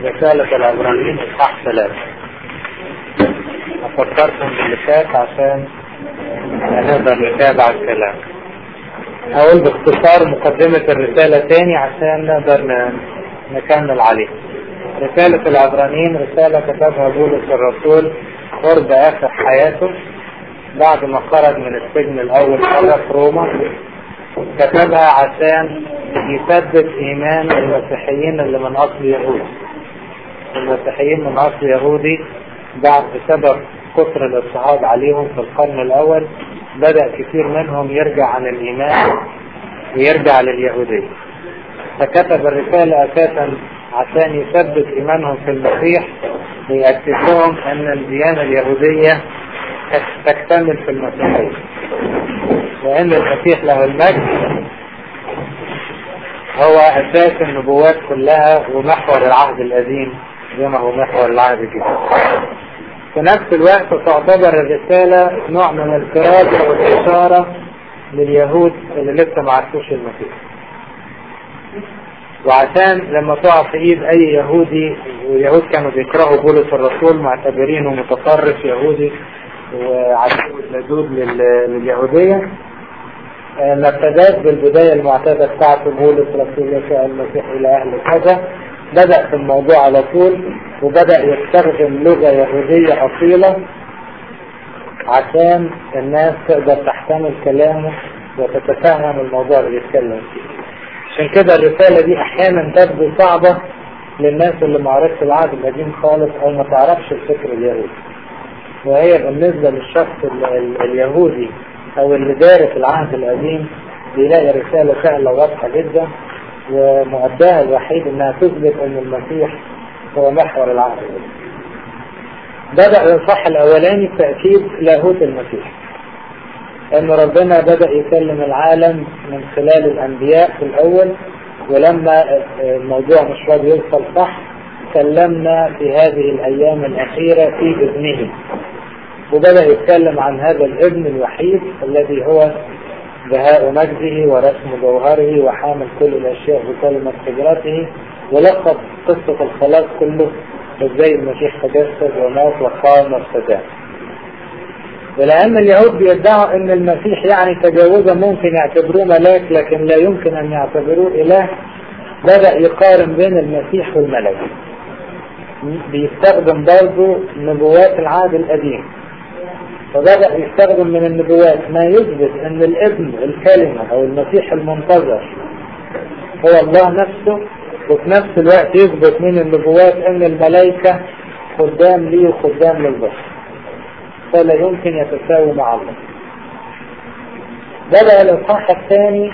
رسالة العبرانيين إصحاح ثلاثة أفكركم باللي فات عشان نقدر نتابع الكلام أقول باختصار مقدمة الرسالة تاني عشان نقدر ن- نكمل عليه رسالة العبرانيين رسالة كتبها بولس الرسول قرب آخر حياته بعد ما خرج من السجن الأول مرة في روما كتبها عشان يثبت إيمان المسيحيين اللي من أصل يهودي المسيحيين من أصل يهودي بعد بسبب كثر الاضطهاد عليهم في القرن الأول بدأ كثير منهم يرجع عن الإيمان ويرجع لليهودية فكتب الرسالة أساسا عشان يثبت إيمانهم في المسيح ويأكد لهم أن الديانة اليهودية تكتمل في المسيحية وأن المسيح له المجد هو أساس النبوات كلها ومحور العهد القديم زي ما هو محور العهد الجديد في نفس الوقت تعتبر الرسالة نوع من الكرازة والإشارة لليهود اللي لسه ما عرفوش المسيح وعشان لما تقع في ايد اي يهودي واليهود كانوا بيكرهوا بولس الرسول معتبرينه متطرف يهودي وعدو لدود لل- لليهودية آه، ما ابتداش بالبداية المعتادة بتاعته بولس رسول يسوع المسيح إلى أهل كذا بدأ في الموضوع على طول وبدأ يستخدم لغة يهودية أصيلة عشان الناس تقدر تحتمل كلامه وتتفهم الموضوع اللي بيتكلم فيه عشان كده الرسالة دي أحيانا تبدو صعبة للناس اللي ما عرفش العهد القديم خالص أو ما تعرفش الفكر اليهودي وهي بالنسبة للشخص ال- ال- اليهودي أو اللي دارس العهد القديم بيلاقي رسالة سهلة واضحة جدا ومؤداها الوحيد إنها تثبت أن المسيح هو محور العهد القديم. بدأ الإصحاح الأولاني بتأكيد لاهوت المسيح أن ربنا بدأ يكلم العالم من خلال الأنبياء في الأول ولما الموضوع مش راضي يوصل صح كلمنا في هذه الأيام الأخيرة في ابنه وبدأ يتكلم عن هذا الابن الوحيد الذي هو بهاء مجده ورسم جوهره وحامل كل الأشياء بكلمة قدرته ولقب قصة الخلاص كله ازاي المسيح تجسد ومات وقام واستدام ولأن اليهود بيدعوا أن المسيح يعني تجاوزا ممكن يعتبروه ملاك لكن لا يمكن أن يعتبروه إله بدأ يقارن بين المسيح والملك بيستخدم برضه نبوات العهد القديم فبدأ يستخدم من النبوات ما يثبت أن الابن الكلمة أو المسيح المنتظر هو الله نفسه وفي نفس الوقت يثبت من النبوات أن الملائكة خدام ليه وخدام للبشر فلا يمكن يتساوي مع الله بدأ الإصحاح الثاني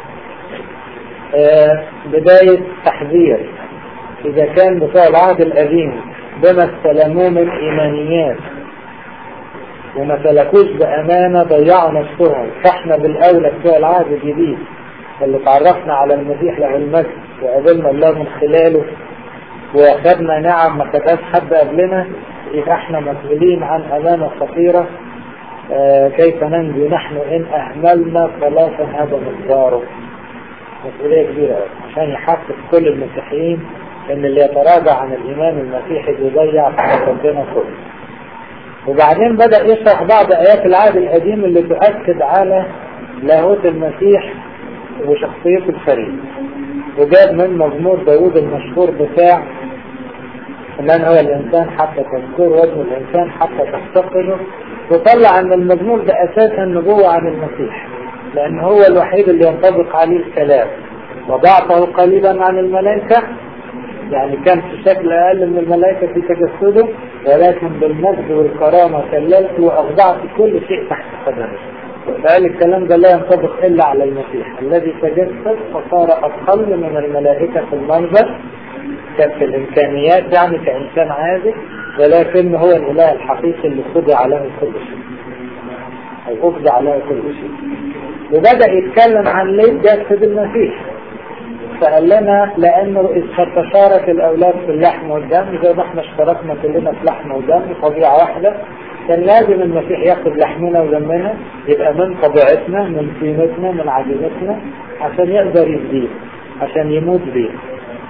آه، بداية تحذير إذا كان بتوع العهد القديم بما استلموه من إيمانيات وما سلكوش بأمانة ضيعوا نفسهم فاحنا بالأولى بتوع العهد الجديد اللي تعرفنا على المسيح له المجد وقابلنا الله من خلاله واخدنا نعم ما خدهاش حد قبلنا يبقى احنا مسؤولين عن أمانة خطيرة آه كيف ننجو نحن إن أهملنا خلاصا هذا مقداره مسؤولية كبيرة أوي. عشان يحقق كل المسيحيين ان اللي يتراجع عن الايمان المسيحي بيضيع في ربنا كله وبعدين بدأ يشرح بعض ايات العهد القديم اللي تؤكد على لاهوت المسيح وشخصيته الفريد وجاب من مزمور داوود المشهور بتاع من هو الانسان حتى تذكر وزن الانسان حتى تفتقده وطلع ان المزمور ده اساسا نبوة عن المسيح لان هو الوحيد اللي ينطبق عليه الكلام وضعته قليلا عن الملائكة يعني كان في شكل أقل من الملائكة في تجسده ولكن بالمجد والكرامة كللت وأخضعت كل شيء تحت قدمه فقال الكلام ده لا ينطبق إلا على المسيح الذي تجسد فصار أقل من الملائكة في المنظر كان في الإمكانيات يعني كإنسان عادي ولكن هو الإله الحقيقي اللي خضع له كل شيء أو أخضع له كل شيء وبدأ يتكلم عن ليه جسد المسيح فقال لنا لانه اذ تشارك الاولاد في اللحم والدم زي ما احنا اشتركنا كلنا في لحم ودم طبيعه واحده كان لازم المسيح ياخد لحمنا ودمنا يبقى من طبيعتنا من طينتنا من عجينتنا عشان يقدر يزيد عشان يموت بيه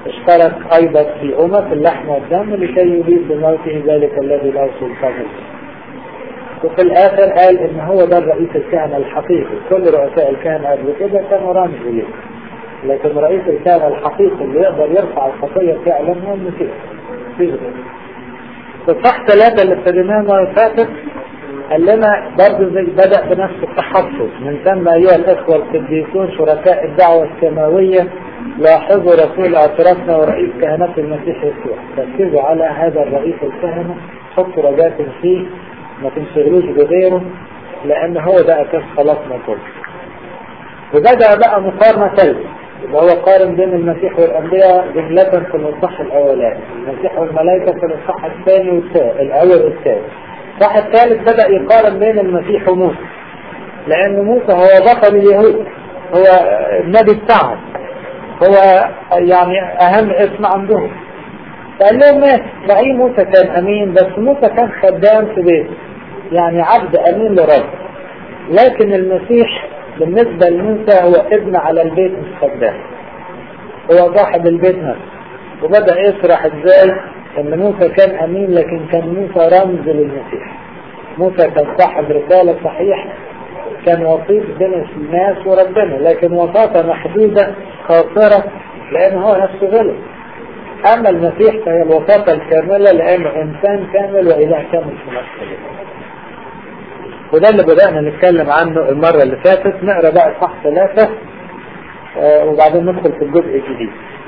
اشترك أيضا في أمة اللحم والدم لكي يريد بموته ذلك الذي لا سلطان له وفي الآخر قال إن هو ده الرئيس الكهنة الحقيقي كل رؤساء الكهنة قبل كده كانوا رمز إليه لكن رئيس الكهنة الحقيقي اللي يقدر يرفع الخطية فعلا هو المسيح مفيش غيره في صح ثلاثة اللي ابتديناه المرة اللي فاتت قال لنا برضه زي بدأ بنفس التحفظ من ثم أيها الإخوة القديسون شركاء الدعوة السماوية لاحظوا رسول اعترافنا ورئيس كهنة المسيح يسوع ركزوا على هذا الرئيس الكهنة حطوا رجاء فيه ما تنشغلوش بغيره لأن هو ده أساس خلاصنا كله وبدأ بقى مقارنة ثالثة اللي هو قارن بين المسيح والأنبياء جملة في الإصحاح الأولاني المسيح والملائكة في الإصحاح الثاني والثالث الأول والثالث الإصحاح الثالث بدأ يقارن بين المسيح وموسى لأن موسى هو بطل اليهود هو النبي بتاعهم هو يعني أهم اسم عندهم فقال لهم ماشي صحيح موسى كان أمين بس موسى كان خدام في بيته يعني عبد أمين لرب لكن المسيح بالنسبة لموسى هو ابن على البيت مش خدام هو صاحب البيت نفسه وبدأ يشرح ازاي ان موسى كان امين لكن كان موسى رمز للمسيح موسى كان صاحب رسالة صحيح كان وسيط بين الناس وربنا لكن وساطة محدودة قاصرة لان هو نفسه غلط اما المسيح فهي الوساطة الكاملة لانه انسان كامل واله كامل في نفسه وده اللي بدأنا نتكلم عنه المرة اللي فاتت نقرأ بقى صح ثلاثة آه وبعدين ندخل في الجزء الجديد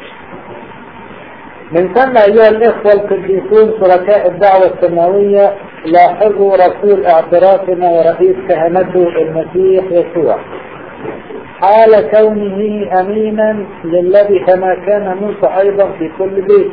من ثم أيها الإخوة القديسون شركاء الدعوة السماوية لاحظوا رسول اعترافنا ورئيس كهنته المسيح يسوع حال كونه أمينا للذي كما كان موسى أيضا في كل بيت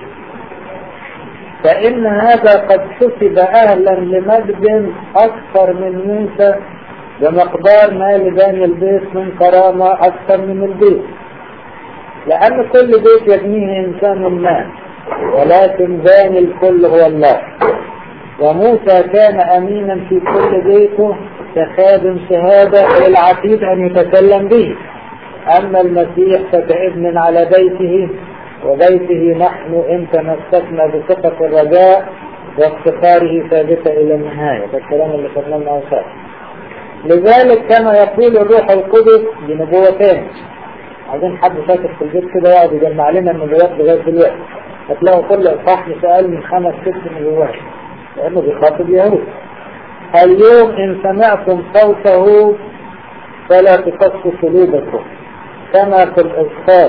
فإن هذا قد حسب أهلا لمجد أكثر من موسى بمقدار ما لبني البيت من كرامة أكثر من البيت لأن كل بيت يبنيه إنسان ما ولكن باني الكل هو الله وموسى كان أمينا في كل بيته كخادم شهادة للعتيد أن يتكلم به أما المسيح فكابن على بيته وبيته نحن إن تمسكنا بثقة الرجاء وافتقاره ثابتة إلى النهاية ده الكلام اللي قلنا من أوساط لذلك كما يقول الروح القدس بنبوتين عايزين حد فاكر في البيت كده يقعد يجمع لنا النبوات لغاية دلوقتي هتلاقوا كل إصحاح سأل من خمس ست نبوات لأنه بيخاطب يهود اليوم إن سمعتم صوته فلا تقصوا قلوبكم كما في الإسقاط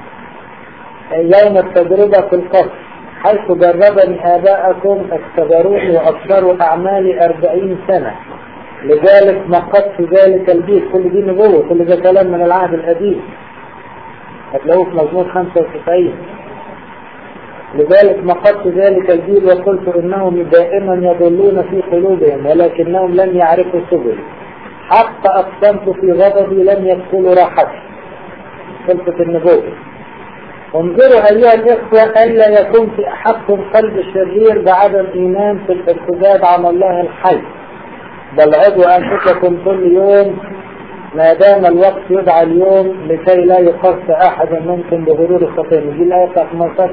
يوم التجربة في القصر حيث جربني آباءكم اختبروني وأكثروا أعمالي أربعين سنة لذلك نقضت ذلك البيت كل دي نبوة كل ده كلام من العهد القديم هتلاقوه في مزمور 95 لذلك نقضت ذلك الجيل وقلت انهم دائما يضلون في قلوبهم ولكنهم لم يعرفوا سبلي حتى اقسمت في غضبي لم يدخلوا راحتي خلصت النبوة انظروا ايها الاخوة الا يكون في احدكم قلب شرير بعدم ايمان في الارتداد على الله الحي بل عضوا انفسكم كل يوم ما دام الوقت يدعى اليوم لكي لا يخص احد منكم بغرور الخطيئة دي الايه بتاعت مصاص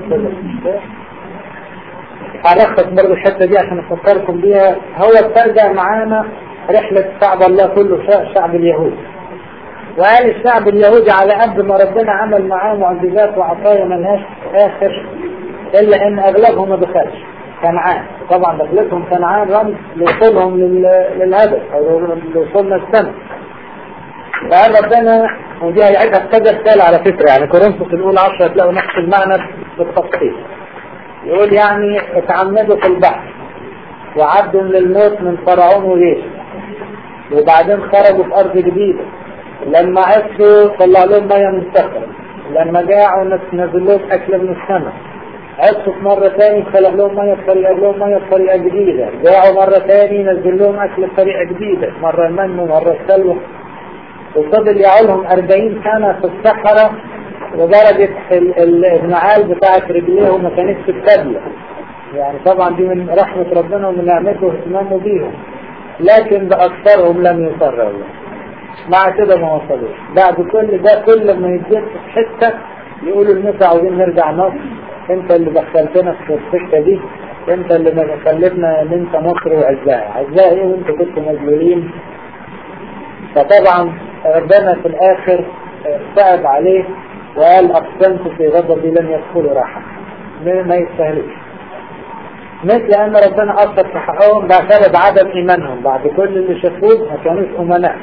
هرخص برضه الحته دي عشان افكركم بيها هو ترجع معانا رحلة شعب الله كله شعب اليهود وقال الشعب اليهودي على قد ما ربنا عمل معاه معجزات وعطايا ملهاش اخر الا ان اغلبهم ما دخلش كنعان طبعا دخلتهم كنعان رمز لوصولهم للهدف او لوصولنا السنه فقال ربنا ودي هيعيدها في كذا رسالة على فكرة يعني كورنثوس الأولى 10 تلاقوا نفس المعنى بالتفصيل يقول يعني اتعمدوا في البحر وعدوا من الموت من فرعون وجيشه وبعدين خرجوا في أرض جديدة لما عصوا طلع لهم مية من الصخرة لما جاعوا نزل لهم أكل من السماء عصوا في مرة تاني خلق لهم مية بطريقة لهم مية بطريقة جديدة جاعوا مرة تاني نزل لهم أكل بطريقة جديدة مرة المن ومرة السلوى وفضل يعولهم 40 سنة في الصحراء لدرجة النعال بتاعت رجليهم ما كانتش بتبلى يعني طبعا دي من رحمة ربنا ومن نعمته واهتمامه بيهم لكن بأكثرهم لم يصروا مع كده ما وصلوش بعد كل ده كل ما يتجد في حتة يقولوا لمصر عاوزين نرجع مصر انت اللي دخلتنا في السكة دي انت اللي خلتنا ننسى مصر وعزها عزها ايه وانتوا كنتوا مذلولين فطبعا ربنا في الاخر صعب عليه وقال اقسمت في غضبي لن يدخلوا راحة ما يستاهلوش مثل ان ربنا اثر في حقهم بسبب عدم ايمانهم بعد كل اللي شافوه ما كانوش امناء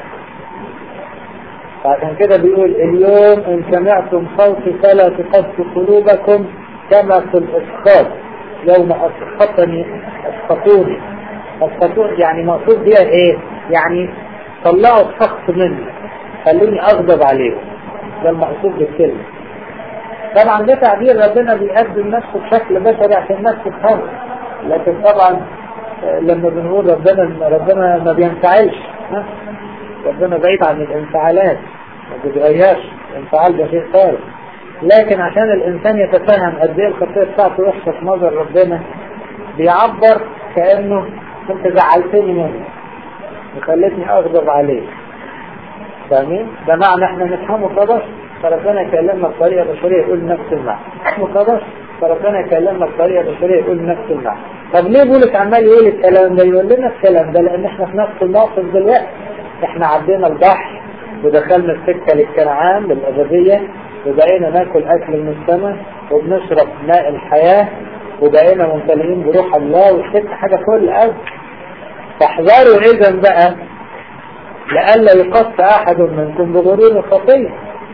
فعشان كده بيقول اليوم ان سمعتم صوتي فلا تقسوا قلوبكم كما في الاسقاط يوم اسقطني اسقطوني اسقطوني يعني مقصود بيها ايه يعني طلعوا السخط مني خلوني اغضب عليهم ده المقصود بالكلمة طبعا ده تعبير ربنا بيقدم نفسه بشكل بشري عشان الناس تفهمه لكن طبعا لما بنقول ربنا ربنا ما بينفعلش ربنا بعيد عن الانفعالات ما بيتغيرش الانفعال ده شيء ثابت لكن عشان الانسان يتفهم قد ايه الخطيه بتاعته وحشه في نظر ربنا بيعبر كانه انت زعلتني منه وخلتني اغضب عليك فاهمين؟ ده معنى احنا نفهمه كبشر فربنا يكلمنا بطريقه بشريه يقول نفس المعنى نفهمه كبشر فربنا يكلمنا بطريقه بشريه يقول نفس المعنى طب ليه بولس عمال يقول الكلام ده يقول لنا الكلام ده لان احنا في نفس الموقف دلوقتي احنا عدينا البحر ودخلنا السكه للكنعان للابديه وبقينا ناكل اكل من السماء وبنشرب ماء الحياه وبقينا ممتلئين بروح الله والست حاجه كل قلب فاحذروا اذا بقى لئلا يقص احد منكم بغرور الخطيه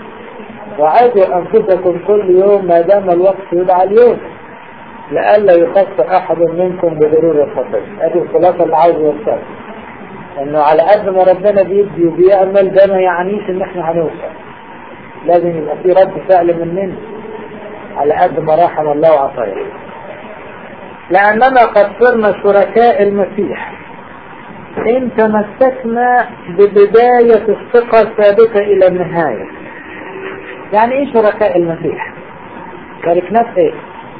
وعادوا انفسكم كل يوم ما دام الوقت يدعى اليوم لئلا يقص احد منكم بغرور الخطيه ادي الخلاصه اللي عاوز يوصلها انه على قد ما ربنا بيدي وبيعمل ده ما يعنيش ان احنا هنوصل لازم يبقى في رد فعل مننا على قد ما رحم الله وعطايا لاننا قد صرنا شركاء المسيح ان تمسكنا ببداية الثقة الثابتة الى النهاية يعني ايه شركاء المسيح شاركناه في ايه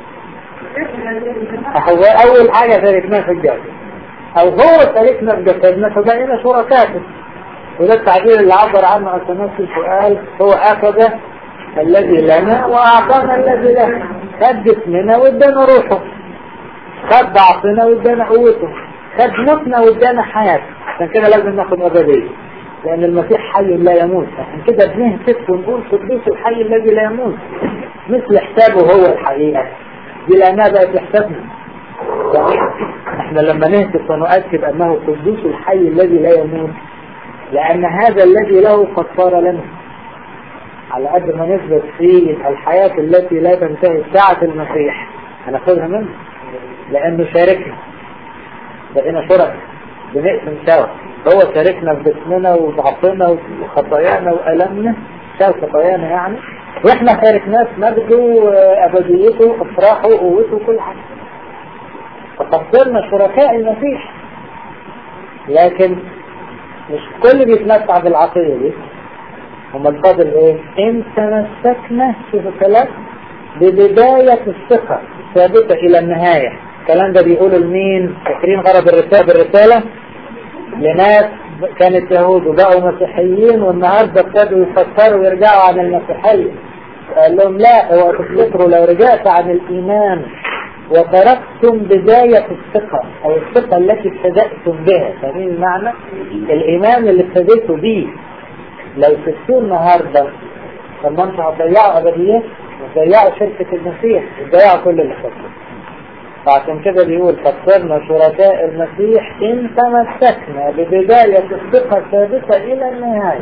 هو اول حاجة شاركناه في الجسد او هو شاركنا في جسدنا فبقينا شركاء وده التعبير اللي عبر عنه اثناسيوس وقال هو اخذ الذي لنا واعطانا الذي له خد جسمنا وادانا روحه خد ضعفنا وادانا قوته خد موتنا وادانا حياته عشان كده لازم ناخد ابديه لان المسيح حي لا يموت عشان كده بنهتف ونقول قدوس الحي الذي لا يموت مثل حسابه هو الحقيقه دي لانها بقت حسابنا احنا لما نهتف ونؤكد انه قدوس الحي الذي لا يموت لان هذا الذي له قد صار لنا على قد ما نثبت في الحياة التي لا تنتهي ساعة المسيح هناخدها منه لانه شاركنا بقينا شرك بنقسم سوا هو شاركنا في جسمنا وضعفنا وخطايانا وألمنا شال خطايانا يعني واحنا شاركناه في مجده وابديته افراحه وقوته وكل حاجه فقد صرنا شركاء المسيح لكن مش كل بيتمتع بالعطيه دي هما الفاضل ايه ان تمسكنا شوف الكلام ببداية الثقة ثابتة الى النهاية الكلام ده بيقوله لمين فاكرين غرض الرسالة بالرسالة لناس كانت يهود وبقوا مسيحيين والنهاردة ابتدوا يفكروا ويرجعوا عن المسيحية قال لهم لا هو تفتكروا لو رجعت عن الإيمان وتركتم بداية الثقة أو الثقة التي ابتدأتم بها فاهمين المعنى؟ الإيمان اللي ابتديتوا بيه لو سبتوه النهاردة طب ما انتوا هتضيعوا أبديات وتضيعوا شركة المسيح وتضيعوا كل اللي فاتوا فعشان كده بيقول قد صرنا شركاء المسيح إن تمسكنا ببداية الثقة الثابتة إلى النهاية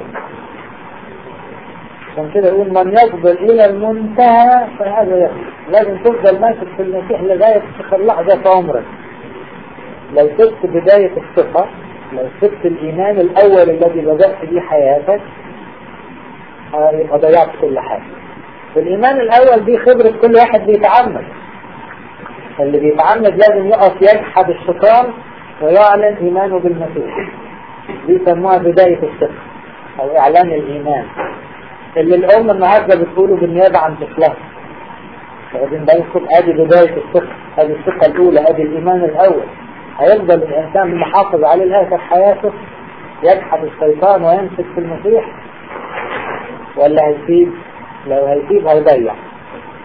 عشان كده يقول من يفضل إلى المنتهى فهذا يفضل لازم تفضل ماسك في المسيح لغاية آخر لحظة في عمرك لو سبت بداية الثقة لو سبت الإيمان الأول الذي بدأت به حياتك يبقى ضيعت كل حاجة الإيمان الأول دي خبرة كل واحد بيتعمد اللي بيتعمد لازم يقف يجحد الشيطان ويعلن إيمانه بالمسيح دي يسموها بداية الثقة أو إعلان الإيمان اللي الأم النهاردة بتقوله بالنيابة عن طفلها فإذن بالكم أدي بداية الثقة هذه الثقة الأولى أدي الإيمان الأول هيفضل الإنسان محافظ عليه لآخر حياته يجحد الشيطان ويمسك في المسيح ولا هيسيب لو هيسيب هيضيع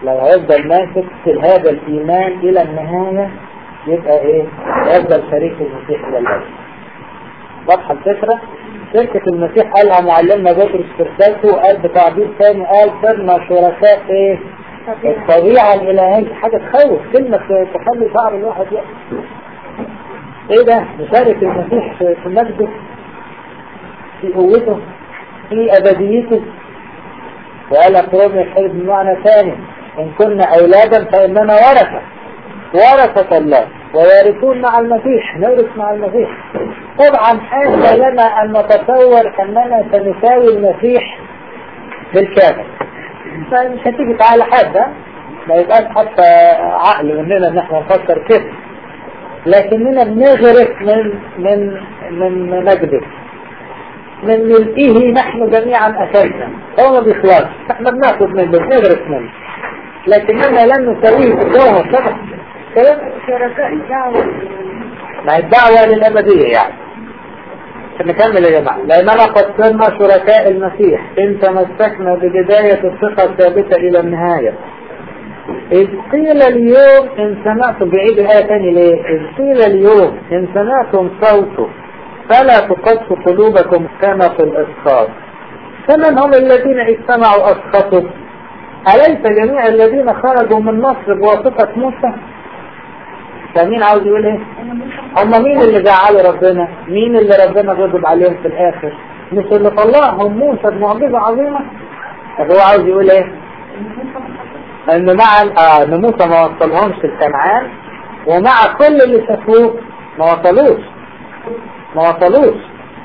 لو هيفضل ماسك في هذا الإيمان إلى النهاية يبقى إيه؟ يفضل شريك المسيح إلى الأبد. واضحة الفكرة؟ شركة المسيح قالها معلمنا بطرس في رسالته وقال بتعبير ثاني قال صرنا شركاء إيه؟ الطبيعة الإلهية حاجة تخوف كلمة تخلي شعر الواحد يقف. إيه ده؟ نشارك المسيح في في مجده في قوته في أبديته وقال أقرب يحتاج بمعنى ثاني إن كنا أولادا فإننا ورثة ورثة الله ويرثون مع المسيح نورث مع المسيح طبعا حاشا لنا أن نتصور أننا سنساوي المسيح بالكامل فمش هتيجي تعالى حد ها؟ ما يبقاش حتى عقل مننا ان احنا نفكر كده لكننا بنغرق من من من مجده من ملئه نحن جميعا أساسا هو ما بيخلص احنا بناخد منه بنغرق منه لكننا لن نسويه بالجوهر طبعا كلام شركاء الدعوة ما هي الدعوة للأبدية يعني نكمل يا جماعة لأننا قد صرنا شركاء المسيح إن تمسكنا ببداية الثقة الثابتة إلى النهاية إذ قيل اليوم إن سمعتم بعيد الآية تاني ليه إذ قيل اليوم إن سمعتم صوته فلا تقصوا قلوبكم كما في الإسقاط فمن هم الذين اجتمعوا أسقطوا أليس جميع الذين خرجوا من مصر بواسطة موسى فمين عاوز يقول ايه هم مين اللي زعلوا ربنا مين اللي ربنا غضب عليهم في الاخر مش اللي طلعهم موسى بمعجزة عظيمة طب هو عاوز يقول ايه ان مع اه ان موسى ما وصلهمش الكنعان ومع كل اللي شافوه ما وصلوش ما وصلوش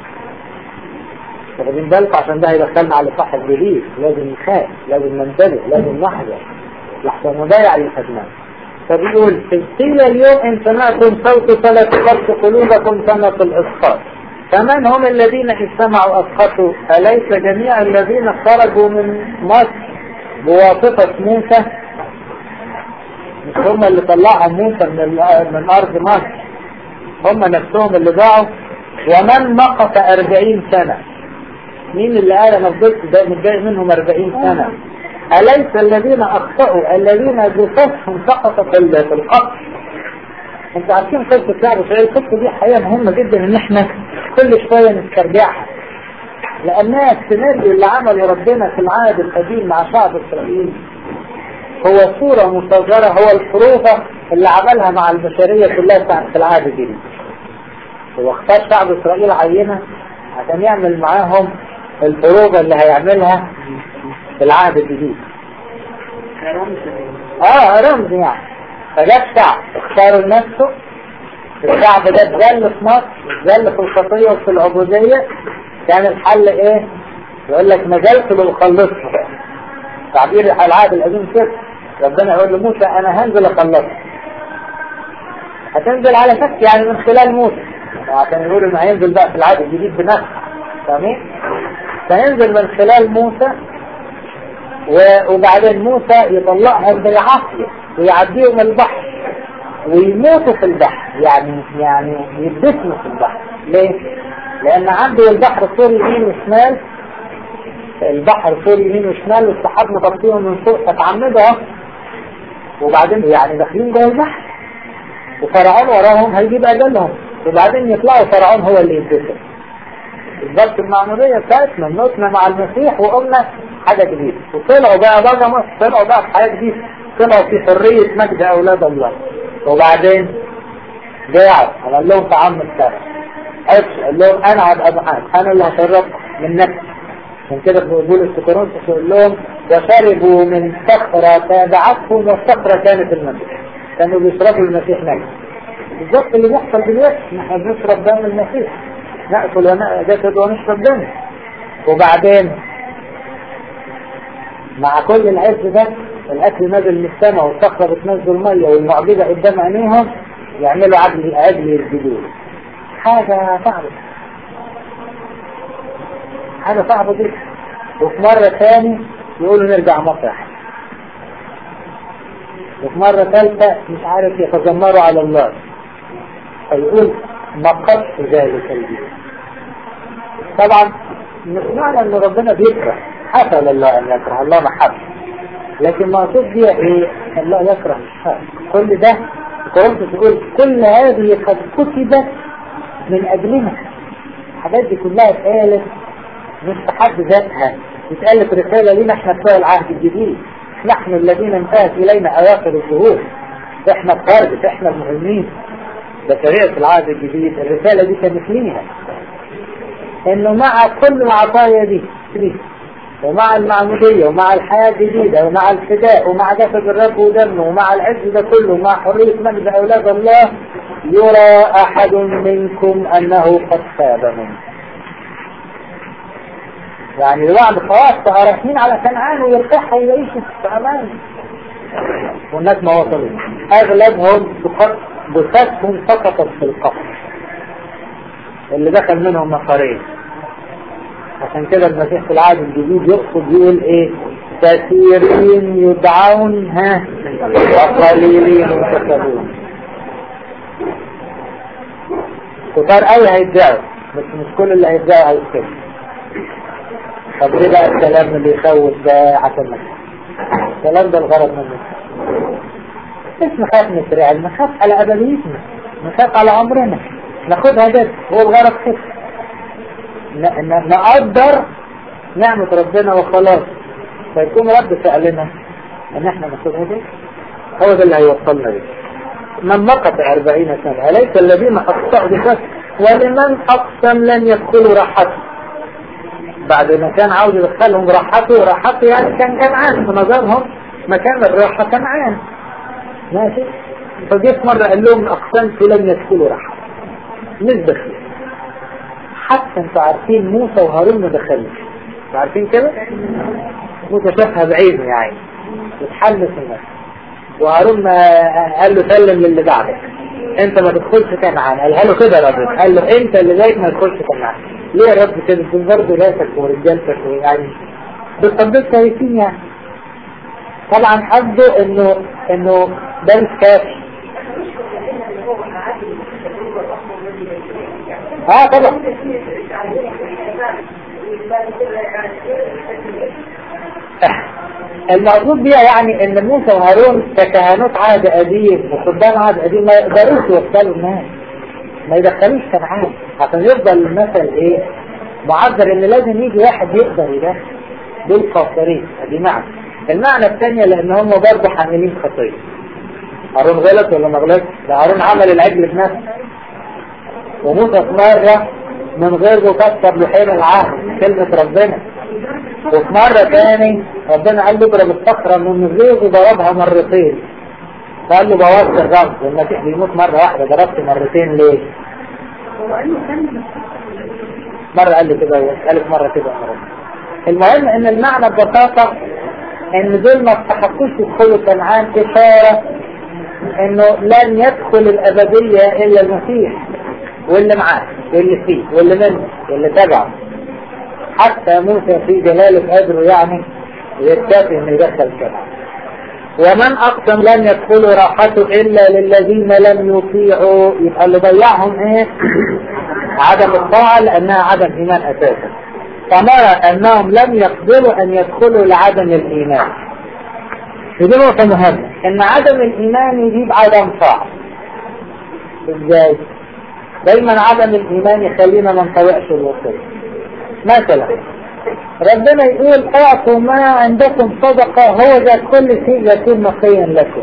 واخدين بالكم عشان ده هيدخلنا على صاحب جديد لازم نخاف لازم ننتبه لازم نحذر لحسن نضيع اللي خدناه فبيقول قيل اليوم ان سمعتم صوت فلا تقص قلوبكم كما في الاسقاط فمن هم الذين استمعوا اسقطوا اليس جميع الذين خرجوا من مصر بواسطة موسى مش هم اللي طلعهم موسى من من ارض مصر هم نفسهم اللي ضاعوا ومن مقت أربعين سنة مين اللي قال انا فضلت ده متضايق منهم أربعين سنة أليس الذين أخطأوا الذين جثثهم سقطت في القبر انتوا عارفين قصة شعب إسرائيل القصة دي حقيقة مهمة جدا ان احنا كل شوية نسترجعها لأنها السيناريو اللي عمله ربنا في العهد القديم مع شعب إسرائيل هو صورة مصغرة هو الحروفة اللي عملها مع البشرية كلها بتاعت في العهد الجديد هو اختار شعب إسرائيل عينة عشان يعمل معاهم الحروفة اللي هيعملها في العهد الجديد اه رمز يعني فجاب شعب اختاروا لنفسه الشعب ده اتذل في مصر اتذل في الخطية وفي العبودية كان الحل ايه يقول لك نزلت لأخلصه تعبير العهد القديم كده ربنا يقول لموسى انا هنزل اخلصه هتنزل على شك يعني من خلال موسى عشان يقولوا انه هينزل بقى في العهد الجديد بنفسه فاهمين؟ فينزل من خلال موسى وبعدين موسى يطلعهم بالعافية ويعديهم البحر ويموتوا في البحر يعني يعني يدفنوا في البحر ليه؟ لأن عنده البحر طول يمين وشمال البحر طول يمين وشمال والسحاب مغطيهم من فوق فتعمدها وبعدين يعني داخلين جوه البحر وفرعون وراهم هيجيب أجلهم وبعدين يطلعوا فرعون هو اللي يدفن بالظبط المعمودية بتاعتنا موتنا مع المسيح وقلنا حاجة جديدة وطلعوا بقى بقى مصر طلعوا بقى في حياة جديدة طلعوا في حرية مجد أولاد الله وبعدين جاعوا قال لهم طعام السنة قال لهم أنا هبقى معاك أنا اللي هشربكم من نفسي من كده بيقول السكرون يقول لهم وشربوا من صخرة تابعتهم والصخرة كانت المسيح كانوا بيشربوا المسيح نفسه بالظبط اللي بيحصل دلوقتي احنا بنشرب دم المسيح نأكل جسد ونشرب دم وبعدين مع كل العز ده الاكل نازل من السماء والصخره بتنزل ميه والمعجزه قدام عينيهم يعملوا عجل عجل يسجدوا حاجه صعبه حاجه صعبه جدا وفي مره ثاني يقولوا نرجع مصر وفي مرة ثالثة مش عارف يتذمروا على الله فيقول نقصت ذلك الدين طبعا مش معنى ان ربنا بيكره حصل الله ان يكره الله محب لكن مقصود بيها ايه الله يكره الشر كل ده كنت تقول كل هذه قد كتبت من اجلنا الحاجات دي كلها اتقالت مش في حد ذاتها اتقالت رسالة لنا احنا بتوع العهد الجديد نحن الذين انتهت الينا اواخر الشهور احنا التارجت احنا المهمين ده طريقة العهد الجديد الرسالة دي كانت ليها انه مع كل العطايا دي دي ومع المعمودية ومع الحياة الجديدة ومع الفداء ومع جسد الرب ودمه ومع العز ده كله ومع حرية مجد أولاد الله يرى أحد منكم أنه قد خاب منه يعني الوعد خلاص بقى رايحين على كنعان ويرتاحوا ويعيشوا في أمان والناس ما وصلوا أغلبهم بساتهم سقطت في القبر اللي دخل منهم نفرين عشان كده المسيح في العهد الجديد يقصد يقول ايه كثيرين يدعون ها وقليلين ينتسبون كتار قوي هيدعوا بس مش كل اللي هيدعوا هيتكلم طب ليه بقى الكلام اللي يخوف ده عشان نفسه الكلام ده الغرض منه مش نخاف نسرع نخاف على أبديتنا نخاف على عمرنا ناخدها جد هو الغرض كده نقدر نعمة ربنا وخلاص فيكون رب سألنا ان احنا ناخدها جد هو ده اللي هيوصلنا ليه من مقت أربعين سنة أليس الذين أقطعوا بفس ولمن أقسم لن يدخلوا راحته بعد ما كان عاوز يدخلهم راحته راحته يعني كان كنعان في نظرهم مكان الراحة كنعان ماشي فجيت مرة قال لهم أقسمت لن يدخلوا راحته مش دخل حتى انتوا عارفين موسى وهارون ما دخلوش انتوا عارفين كده موسى شافها بعينه يا عيني اتحلس الناس وهارون ما قال له سلم للي بعدك انت ما تدخلش كنعان قالها له كده يا رب قال له انت اللي جايك ما تدخلش كنعان ليه يا رب كده انتوا برضه راسك ورجالتك يعني بالتطبيق كويسين يعني طبعا قصده انه انه ده مش كافي اه طبعا المقصود بيها يعني ان موسى وهارون ككهنوت عهد قديم وخدام عهد قديم ما يقدروش يوصلوا الناس ما يدخلوش كنعان عشان يفضل المثل ايه معذر ان لازم يجي واحد يقدر يدخل دول قاصرين ادي معنى المعنى الثانية لان هم برضه حاملين خطية هارون غلط ولا ما غلطش؟ ده هارون عمل العجل بنفسه وموسى في مرة من غير مكسر لحين العهد كلمة ربنا وفي مرة تاني ربنا قال له اضرب الصخرة من غير وضربها مرتين قال له بوظت الرمز والمسيح بيموت مرة واحدة ضربت مرتين ليه؟ مرة قال لي كده قالت مرة كده مرة المهم ان المعنى ببساطة ان دول ما استحقوش يدخلوا كنعان إشارة انه لن يدخل الابدية الا المسيح واللي معاه واللي فيه واللي منه واللي تبعه حتى موسى في جلالة قدره يعني يكتفي انه يدخل كنعان ومن اقسم لن يدخلوا راحته الا للذين لم يطيعوا يبقى اللي ضيعهم ايه عدم الطاعة لانها عدم ايمان اساسا فنرى انهم لم يقدروا ان يدخلوا لعدم الايمان ودي نقطة مهمة ان عدم الايمان يجيب عدم طاعة ازاي دايما عدم الايمان يخلينا ما نطوعش الوصية مثلا ربنا يقول اعطوا ما عندكم صدقة هو ذا كل شيء يكون نقيا لكم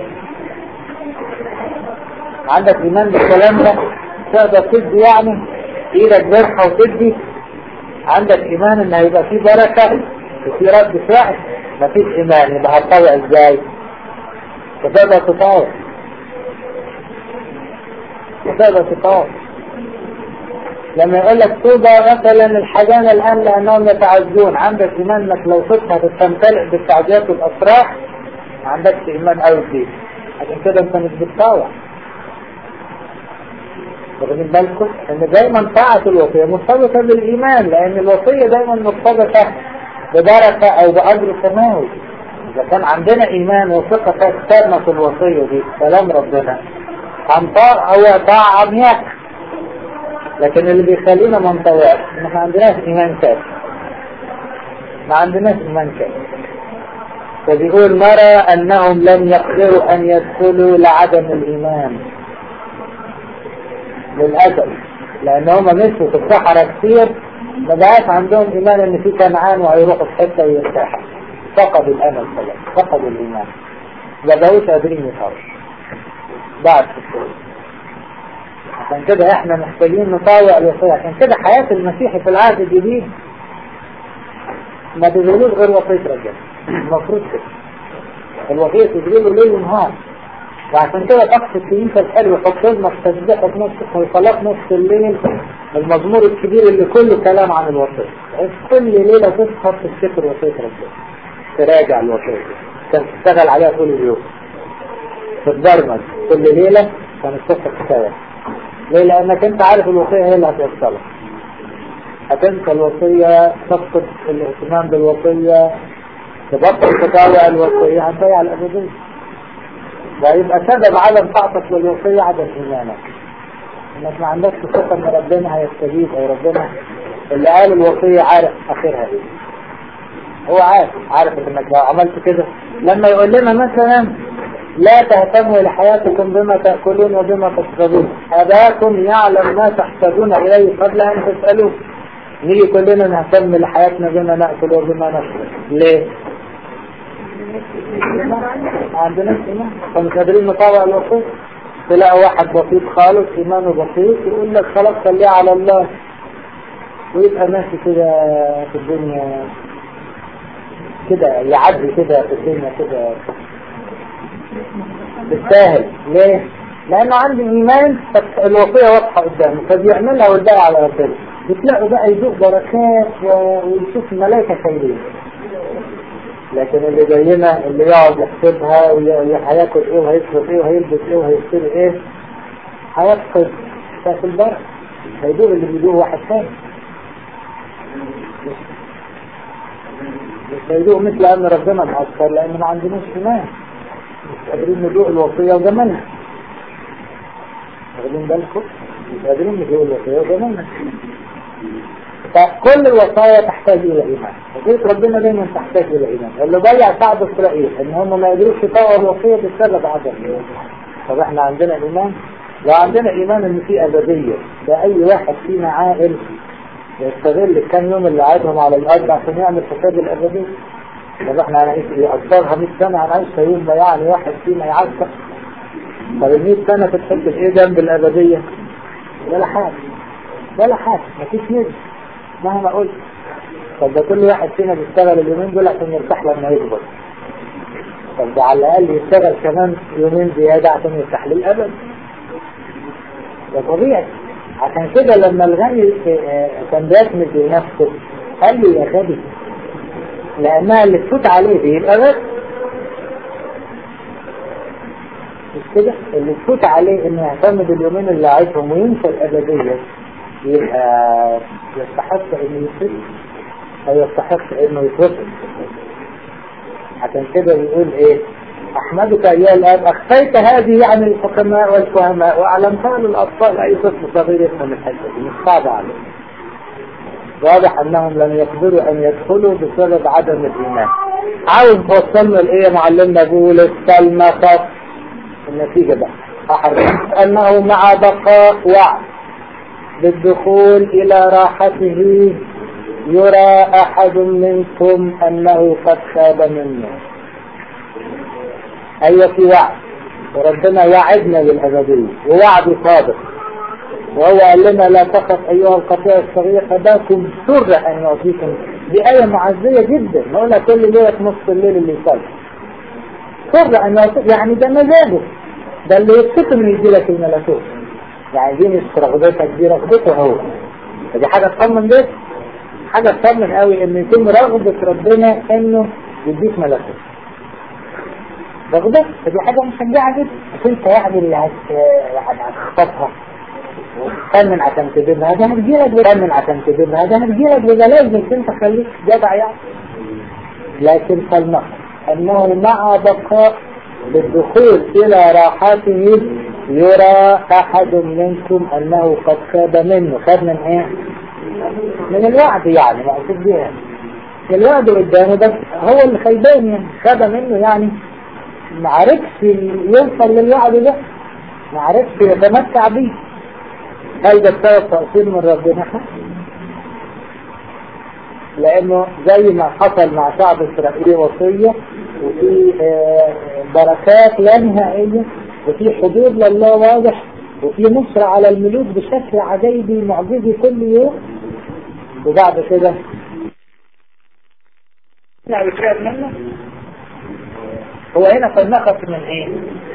عندك ايمان بالكلام ده تقدر تدي يعني ايدك برحة وتدي عندك ايمان ان هيبقى في بركة وفي رد فعل مفيش ايمان يبقى هتطوع ازاي تقدر تطوع تقدر تطوع لما يقول لك طوبى مثلا الحجانة الآن لأنهم يتعزون عندك إيمان إنك لو صرت هتستمتلئ بالتعزيات والأفراح ما عندكش إيمان قوي فيه عشان كده أنت مش بتطاوع واخدين بالكم إن دايما طاعة الوصية مرتبطة بالإيمان لأن الوصية دايما مرتبطة ببركة أو بأجر سماوي إذا كان عندنا إيمان وثقة تامة في الوصية دي كلام ربنا هنطاع هو طاعة عمياء لكن اللي بيخلينا ما نطوعش ان ما عندناش ايمان كافي ما عندناش ايمان كافي فبيقول نرى أنهم لم يقدروا أن يدخلوا لعدم الإيمان للأسف لأن هم مشوا في الصحراء كتير ما بقاش عندهم إيمان إن في كنعان وهيروحوا في حتة ويرتاحوا فقدوا الأمل خلاص فقدوا الإيمان ما بقوش قادرين يخرجوا بعد الشهور عشان كده احنا محتاجين نطاوع الوصية عشان كده حياة المسيح في العهد الجديد ما تزولوش غير وصية رجال المفروض كده الوصية تزوله ليل ونهار وعشان كده طقس الكنيسة الحلو يحط لنا في تسبيحة نص وصلاة نص الليل المزمور الكبير اللي كله كلام عن الوصية كل ليلة تصحى تفتكر وصية ربنا تراجع الوصية كان تشتغل عليها طول اليوم تتبرمج كل ليلة كان الصبح كفاية ليه لأنك أنت عارف الوصية هي اللي هتوصلك هتنسى الوصية تفقد الاهتمام بالوصية تبطل تطاوع الوصية هتضيع الأبدية ويبقى سبب عدم طاعتك للوصية عدم إيمانك انك ما عندكش ثقة ان ربنا هيستجيب او ربنا اللي قال الوصية عارف اخرها ايه هو عارف عارف انك لو عملت كده لما يقول لنا مثلا لا تهتموا لحياتكم بما تأكلون وبما تشربون أباكم يعلم ما تحتاجون إليه قبل أن تسألوه نيجي كلنا نهتم لحياتنا بما نأكل وبما نشرب ليه؟ ما عندناش إيمان فمش قادرين نطاوع الوصول تلاقي واحد بسيط خالص إيمانه بسيط يقول لك خلاص خليه على الله ويبقى ماشي كده في الدنيا كده يعدي كده في الدنيا كده بالساهل ليه؟ لأنه عنده إيمان الوصية واضحة قدامه فبيعملها والباقي على ربنا بتلاقوا بقى يذوق بركات ويشوف الملائكة خيرين لكن اللي زينا اللي يقعد يحسبها وهياكل ايه وهيشرب ايه وهيلبس ايه وهيشتري ايه هيفقد في البركة هيدوق اللي بيدوق واحد ثاني مش هيدوق مثل ان ربنا مأثر لان ما عندناش ايمان مش قادرين ندوق الوصية وجمالها واخدين بالكم مش قادرين ندوق الوصية وجمالها فكل الوصايا تحتاج الى ايمان وقلت ربنا دايما تحتاج الى ايمان اللي ضيع شعب اسرائيل ان هم ما يقدروش يطوعوا الوصيه بسبب عدم طب احنا عندنا ايمان لو عندنا ايمان ان في ابديه ده اي واحد فينا عاقل يستغل الكام يوم اللي قعدهم على الارض عشان يعمل حساب الابديه طب احنا هنعيش ايه اكثرها 100 سنه هنعيشها يوم ما يعني واحد فينا يعسكر طب ال 100 سنه تتحب ايه جنب الابديه ولا حاجه ولا حاجه مفيش نجم مهما قلت طب ده كل واحد فينا بيشتغل اليومين دول عشان يرتاح لما يكبر طب ده على الأقل يشتغل كمان يومين زيادة عشان يرتاح للأبد ده طبيعي عشان كده لما الغني كان بيسند لنفسه قال لي يا غبي لأنها اللي تفوت عليه بيبقى بس مش كده اللي تفوت عليه انه يهتم باليومين اللي عايشهم وينسى الأبدية يبقى يستحق انه يسد او يستحق انه يتوصل عشان كده بيقول ايه احمدك ايها الاب اخفيت هذه عن الحكماء والفهماء واعلمتها للاطفال اي طفل صغير يفهم الحته دي مش صعبه عليه واضح انهم لم يقدروا ان يدخلوا بسبب عدم الايمان عاوز توصلنا لايه يا معلمنا بولس سلمى خط النتيجه بقى احرص انه مع بقاء وعد بالدخول إلى راحته يرى أحد منكم أنه قد خاب منه أي في وعد وربنا وعدنا بالأبدية ووعد صادق وهو قال لنا لا تخف أيها القطيع الصغير فداكم سر أن يعطيكم دي آية معزية جدا نقولها كل ليلة في نصف الليل اللي يصلي سر أن يعطيكم يعني ده مزاجه ده اللي يتكتم من يديلك الملكوت يعني دي مش رغبتك دي رغبته هو فدي حاجة تطمن بس حاجة تطمن قوي ان يكون رغبة ربنا انه يديك ملكوت رغبة فدي حاجة مشجعة جدا مش انت يعني اللي هت يعني هتخطفها وتفنن عشان تجيبها ده هتجيلك بتفنن عشان تجيبها ده هتجيلك ببلاش بس انت خليك جدع يعني لكن فلنقل انه مع بقاء بالدخول الى راحته يرى احد منكم انه قد خاب منه خاب من ايه من الوعد يعني مقصود بها الوعد قدامه بس هو اللي خيبان يعني خد منه يعني ما عرفش يوصل للوعد ده ما عرفش يتمتع بيه هل ده بسبب تقصير من ربنا لانه زي ما حصل مع شعب اسرائيل وصية وفي بركات لا نهائية وفي حضور لله واضح وفي نصر على الملوك بشكل عجيبي معجزي كل يوم وبعد كده يعني شايف منه هو هنا فلنخف من ايه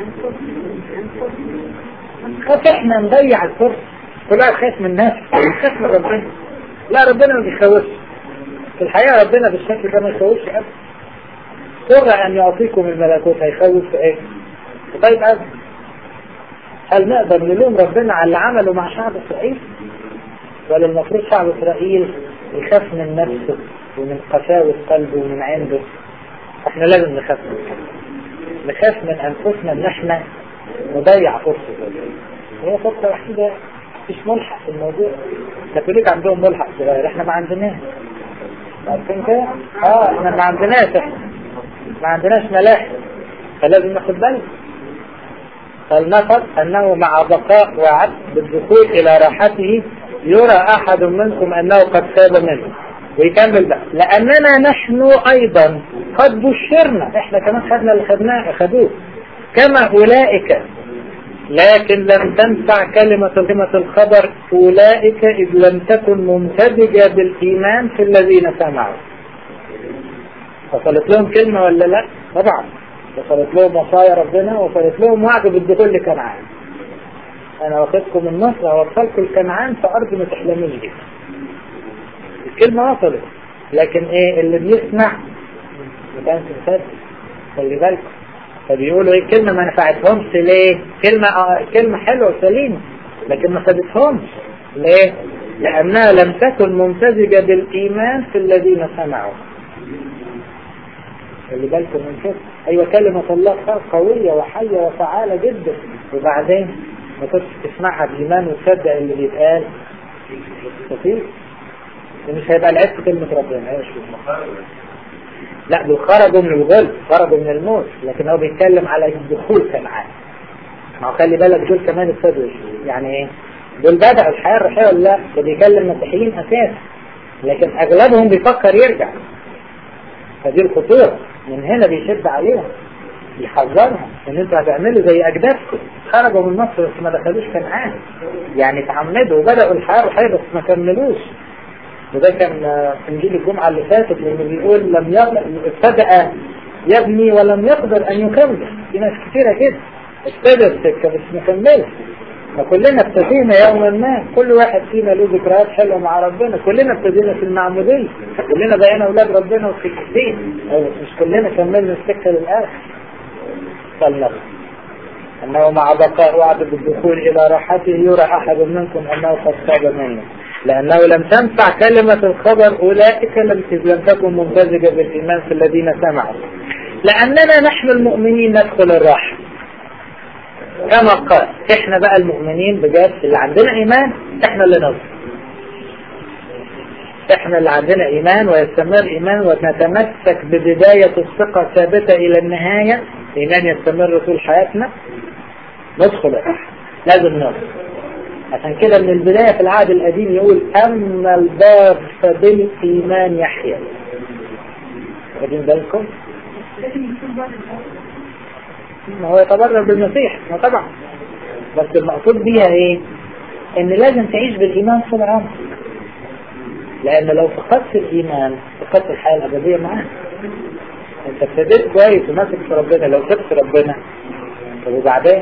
خاف احنا نضيع الفرصة كلها خايف من الناس خايف من ربنا لا ربنا ما بيخوفش في الحقيقة ربنا بالشكل ده ما يخوفش ابدا سر ان يعطيكم الملكوت هيخوف في ايه طيب ابدا هل نقدر نلوم ربنا على اللي عمله مع شعب اسرائيل ولا المفروض شعب اسرائيل يخاف من نفسه ومن قساوة قلبه ومن عنده احنا لازم نخاف نخاف من انفسنا ان احنا نضيع فرصة هي فرصة وحيدة مش ملحق في الموضوع الكاثوليك عندهم ملحق صغير احنا ما عندناش عارفين كده؟ اه احنا ما عندناش احنا ما عندناش ملاحق فلازم ناخد بالنا فلنفرض انه مع بقاء وعد بالدخول الى راحته يرى احد منكم انه قد تاب منه ويكمل بقى لاننا نحن ايضا قد بشرنا احنا كمان خدنا اللي خدناه خدوه كما اولئك لكن لم تنفع كلمة كلمة الخبر أولئك إذ لم تكن ممتزجة بالإيمان في الذين سمعوا وصلت لهم كلمة ولا لا؟ طبعا وصلت لهم وصايا ربنا وصلت لهم وعد بالدخول لكنعان أنا واخدكم من مصر هوصلكم لكنعان في أرض ما تحلموش بيها الكلمة وصلت لكن إيه اللي بيسمع ما كانش مصدق خلي بالكم فبيقولوا ايه كلمة ما نفعتهمش ليه كلمة آه كلمة حلوة وسليمة لكن ما فادتهمش ليه لأنها لم تكن ممتزجة بالإيمان في الذين سمعوا اللي بالكم من كده أيوة كلمة الله قوية وحية وفعالة جدا وبعدين ما كنتش تسمعها بإيمان وتصدق اللي بيتقال مستفيد ومش هيبقى العز كلمة ربنا ايش لا دول خرجوا من الغل خرجوا من الموت لكن هو بيتكلم على الدخول كنعان ما هو خلي بالك دول كمان ابتدوا يعني ايه دول بدأوا الحياة الروحية ولا لا ده بيكلم مسيحيين اساسا لكن اغلبهم بيفكر يرجع فدي الخطورة من هنا بيشد عليهم يحذرهم ان انتوا هتعملوا زي اجدادكم خرجوا من مصر بس ما دخلوش كنعان يعني تعمدوا وبدأوا الحياة الروحية بس ما كملوش وده كان في انجيل الجمعة اللي فاتت لما بيقول لم يقدر ابتدأ يبني ولم يقدر ان يكمل في ناس كتيرة كده ابتدى السكة بس ما كملش فكلنا ابتدينا يوما ما كل واحد فينا له ذكريات حلوة مع ربنا كلنا ابتدينا في المعمودية كلنا بقينا اولاد ربنا والسكتين مش كلنا كملنا السكة للآخر فلنفس أنه مع بقاء وعد بالدخول إلى راحته يرى أحد منكم أنه قد تاب منه لأنه لم تنفع كلمة الخبر أولئك لم لم تكن ممتزجة بالإيمان في الذين سمعوا لأننا نحن المؤمنين ندخل الراحة كما قال احنا بقى المؤمنين بجد اللي عندنا إيمان احنا اللي نصر احنا اللي عندنا إيمان ويستمر إيمان ونتمسك ببداية الثقة ثابتة إلى النهاية إيمان يستمر طول حياتنا ندخل الراحة لازم نصر عشان كده من البداية في العهد القديم يقول أما الباب فبالإيمان يحيى واخدين بالكم؟ ما هو يتبرر بالمسيح ما طبعا بس المقصود بيها ايه؟ ان لازم تعيش بالإيمان طول عمرك لأن لو فقدت الإيمان فقدت الحياة الأبدية معاه انت ابتديت كويس وماسك في ربنا لو سبت ربنا طب وبعدين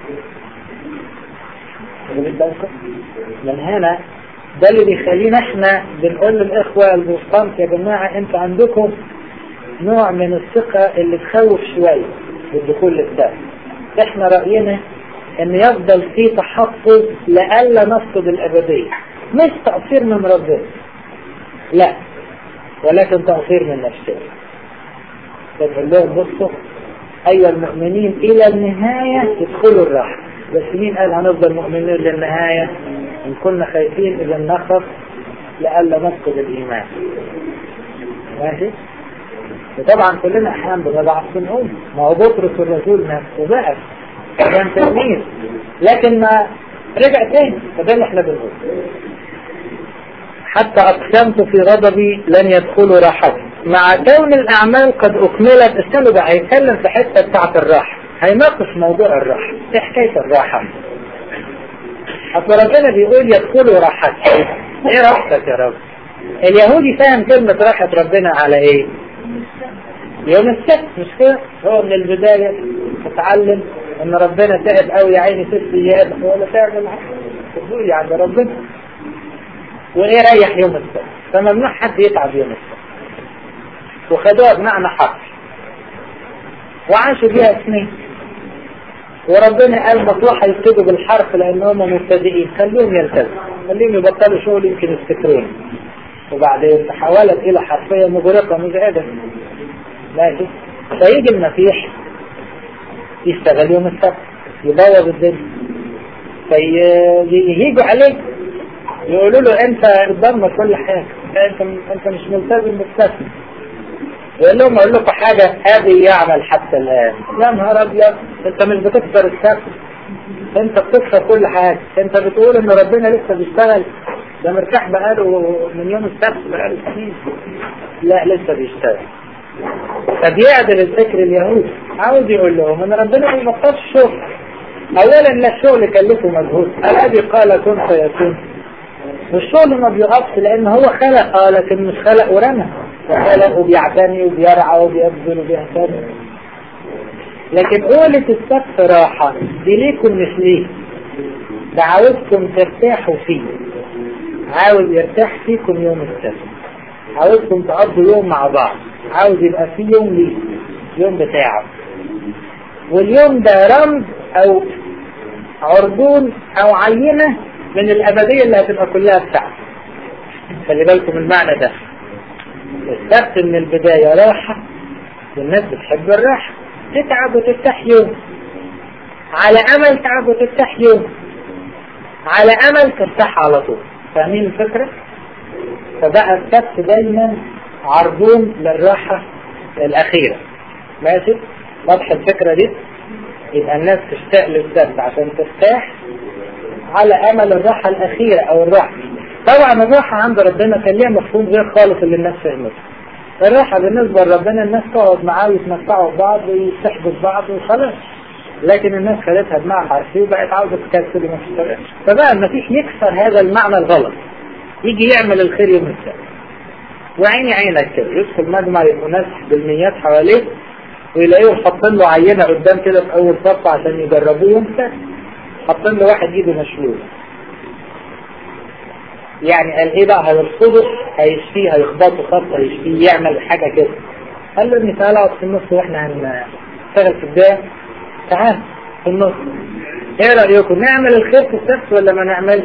من هنا ده اللي بيخلينا احنا بنقول للاخوة البوسطانت يا جماعة انتوا عندكم نوع من الثقة اللي تخوف شوية بالدخول للسبب احنا رأينا ان يفضل في تحفظ لألا نفقد الابدية مش تقصير من ربنا لا ولكن تقصير من نفسنا فنقول لهم بصوا ايها المؤمنين الى النهاية يدخلوا الراحة بس مين قال هنفضل مؤمنين للنهاية إن كنا خايفين إذا نخف لألا نفقد الإيمان ماشي وطبعا كلنا احيانا بنضعف بنقول ما هو بطرس الرسول نفسه بقى كان تلميذ لكن ما رجع تاني فده اللي احنا بنقول حتى اقسمت في غضبي لن يدخلوا راحتي مع كون الاعمال قد اكملت استنوا بقى هيتكلم في حته بتاعت الراحه هيناقش موضوع الراحه ايه حكايه الراحه اصل ربنا بيقول يدخلوا راحتي ايه راحتك يا رب اليهودي فاهم كلمة راحة ربنا على ايه يوم السبت مش كده هو من البداية اتعلم ان ربنا تعب قوي يا عيني ست ايام ولا تعمل حاجة عند ربنا وايه ريح يوم السبت فممنوع حد يتعب يوم السبت وخدوها بمعنى حق وعاشوا بيها سنين وربنا قال مصلحة يبتدوا بالحرف لان هم مبتدئين خليهم يلتزموا خليهم يبطلوا شغل يمكن يفتكرون وبعدين تحولت الى حرفية مغرقة مزعجة ماشي فيجي المسيح يشتغل يوم السبت يبوظ الدنيا فييجوا عليه يقولوا له انت تدمر كل حاجة انت انت مش ملتزم بالسبت يقول لهم اقول لكم حاجة ابي يعمل حتى الان يا نهار ابيض انت مش بتكسر السبت انت بتكسر كل حاجة انت بتقول ان ربنا لسه بيشتغل ده مرتاح بقاله من يوم السبت بقاله سنين لا لسه بيشتغل فبيعدل الفكر اليهودي عاوز يقول لهم ان ربنا ما يبطلش شغل اولا لا الشغل كلفه مجهود الذي قال كن فيكون والشغل ما بيقفش لان هو خلق اه لكن مش خلق ورمى وخلق وبيعتني وبيرعى وبيبذل وبيهتم لكن قولة السقف راحة دي ليكم مش ليه ده عاوزكم ترتاحوا فيه عاوز يرتاح فيكم يوم السبت عاوزكم تقضوا يوم مع بعض عاوز يبقى في يوم ليه يوم بتاعه واليوم ده رمز او عرضون او عينة من الابدية اللي هتبقى كلها بتاعته خلي بالكم المعنى ده السبت من البداية راحة والناس بتحب الراحة تتعب وترتاح يوم على امل تعب وترتاح يوم على امل ترتاح على طول فاهمين الفكرة فبقى السبت دايما عرضون للراحة الاخيرة ماشي واضحة الفكرة دي يبقى الناس تشتاق للسبت عشان ترتاح على امل الراحة الاخيرة او الراحة طبعا الراحة عند ربنا كان ليها مفهوم غير خالص اللي الناس فهمته الراحة بالنسبة لربنا الناس تقعد معاه ويتمتعوا ببعض ويستحبوا ببعض وخلاص لكن الناس خدتها بمعنى حرفي وبقت عاوزة تكسل وما تشتغلش فبقى المسيح يكسر هذا المعنى الغلط يجي يعمل الخير يوم السبت وعيني عينك كده يدخل مجمع يبقوا ناس بالميات حواليه ويلاقيهم حاطين له عينة قدام كده في أول صف عشان يجربوه يوم السبت حاطين له واحد ايده مشلول يعني قال ايه بقى هيرصده هيشفيه هيخبطه خط هيشفيه يعمل حاجة كده قال له اني تعالى اقعد في النص واحنا هنشتغل في البداية تعال في النص ايه رأيكم نعمل الخير في السبت ولا ما نعمل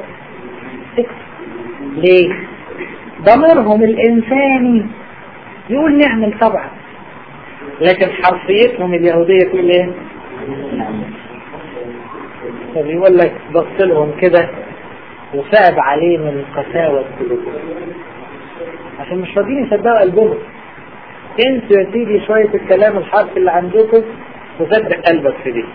ليه ضميرهم الانساني يقول نعمل طبعا لكن حرفيتهم اليهودية تقول ايه فبيقول لك بص لهم كده وصعب عليه من قساوة قلوبهم عشان مش راضيين يصدقوا قلبهم انسوا يا سيدي شوية الكلام الحرف اللي عندكم وصدق قلبك في دي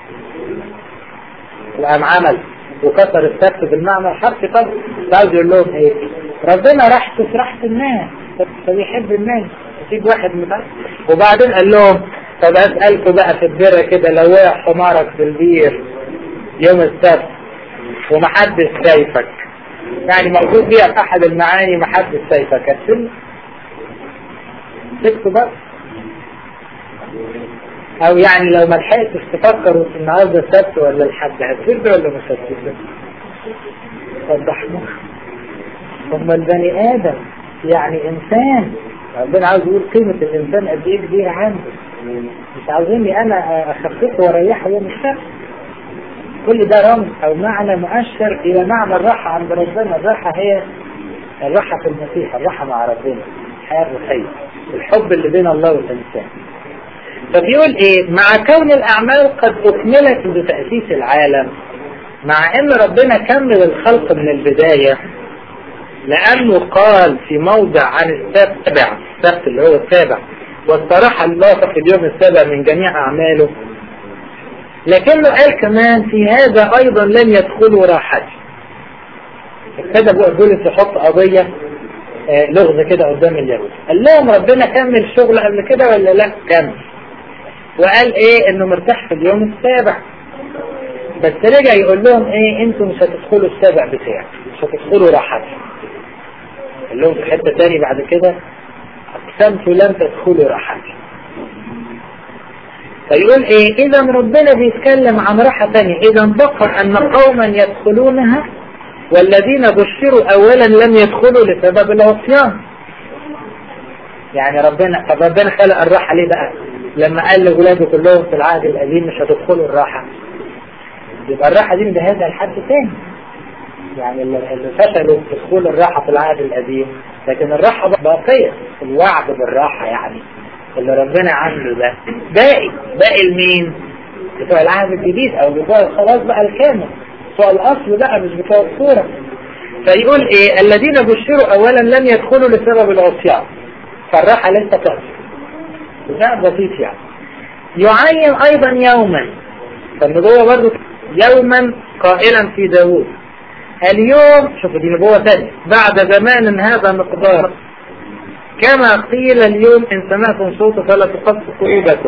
وقام عمل وكسر السبت بالمعنى الحرفي طب عاوز يقول لهم ايه ربنا راحته في راحة الناس فبيحب الناس يسيب واحد متعب وبعدين قال لهم طب اسألكم بقى في الدرة كده لو وقع حمارك في البير يوم السبت ومحدش شايفك يعني موجود بيها في احد المعاني محدش شايفك هتسل سكتوا بقى او يعني لو ما لحقتش تفكروا في النهارده السبت ولا الحد هتسد ولا مش هتسد وضحنا هم البني ادم يعني انسان ربنا عاوز يقول قيمة الانسان قد ايه كبيرة عنده مش عاوزيني انا اخففه واريحه يوم السبت كل ده رمز او معنى مؤشر الى معنى الراحة عند ربنا الراحة هي الراحة في المسيح الراحة مع ربنا الحياة الروحية الحب اللي بين الله والإنسان فبيقول ايه مع كون الاعمال قد اكملت بتأسيس العالم مع ان ربنا كمل الخلق من البداية لانه قال في موضع عن السبع السبت اللي هو السابع واستراح الله في اليوم السابع من جميع أعماله لكنه قال كمان في هذا أيضا لم يدخلوا راحتي ابتدى بقى بولس يحط قضية آه لغز كده قدام اليهود قال لهم ربنا كمل الشغل قبل كده ولا لا كمل وقال ايه انه مرتاح في اليوم السابع بس رجع يقول لهم ايه انتوا مش هتدخلوا السابع بتاعي مش هتدخلوا راحتي قال لهم في حتة تاني بعد كده اقسمت لن تدخلوا راحتي فيقول ايه اذا ربنا بيتكلم عن راحة تانية اذا بقى ان قوما يدخلونها والذين بشروا اولا لم يدخلوا لسبب العصيان يعني ربنا طب ربنا خلق الراحة ليه بقى لما قال لاولاده كلهم في العهد القديم مش هتدخلوا الراحة يبقى الراحة دي مجهزة لحد تاني يعني اللي فشلوا في دخول الراحة في العهد القديم لكن الراحة باقية الوعد بالراحة يعني اللي ربنا عامله ده باقي باقي لمين؟ بتوع العهد الجديد او بتوع خلاص بقى الكامل بتوع الاصل بقى مش بتوع الصورة فيقول ايه الذين بشروا اولا لم يدخلوا لسبب العصيان فالراحة لسه كافية ده بسيط يعني يعين ايضا يوما فالنبوة برضه يوما قائلا في داوود اليوم شوفوا دي نبوة ثانية بعد زمان هذا مقدار كما قيل اليوم إن سمعتم صوته فلا تقصوا قلوبكم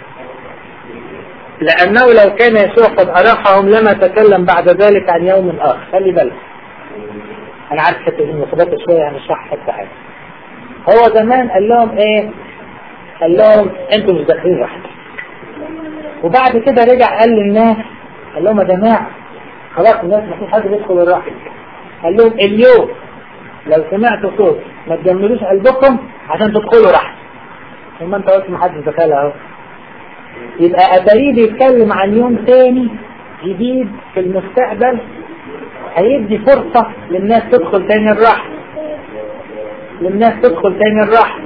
لأنه لو كان يسوع قد أراحهم لما تكلم بعد ذلك عن يوم آخر خلي بالك أنا عارف حتة دي مصابات شوية هنشرح حتة حاجة هو زمان قال لهم إيه قال لهم أنتم مش داخلين راحتي وبعد كده رجع قال للناس قال لهم يا جماعة خلاص الناس ما فيش حد بيدخل الراحة قال لهم اليوم لو سمعتوا صوت ما تجملوش قلبكم عشان تدخلوا راحة ثم انت قلت ما حدش دخلها اهو يبقى اتاريه بيتكلم عن يوم تاني جديد في المستقبل هيدي فرصة للناس تدخل تاني الراحة للناس تدخل تاني الراحة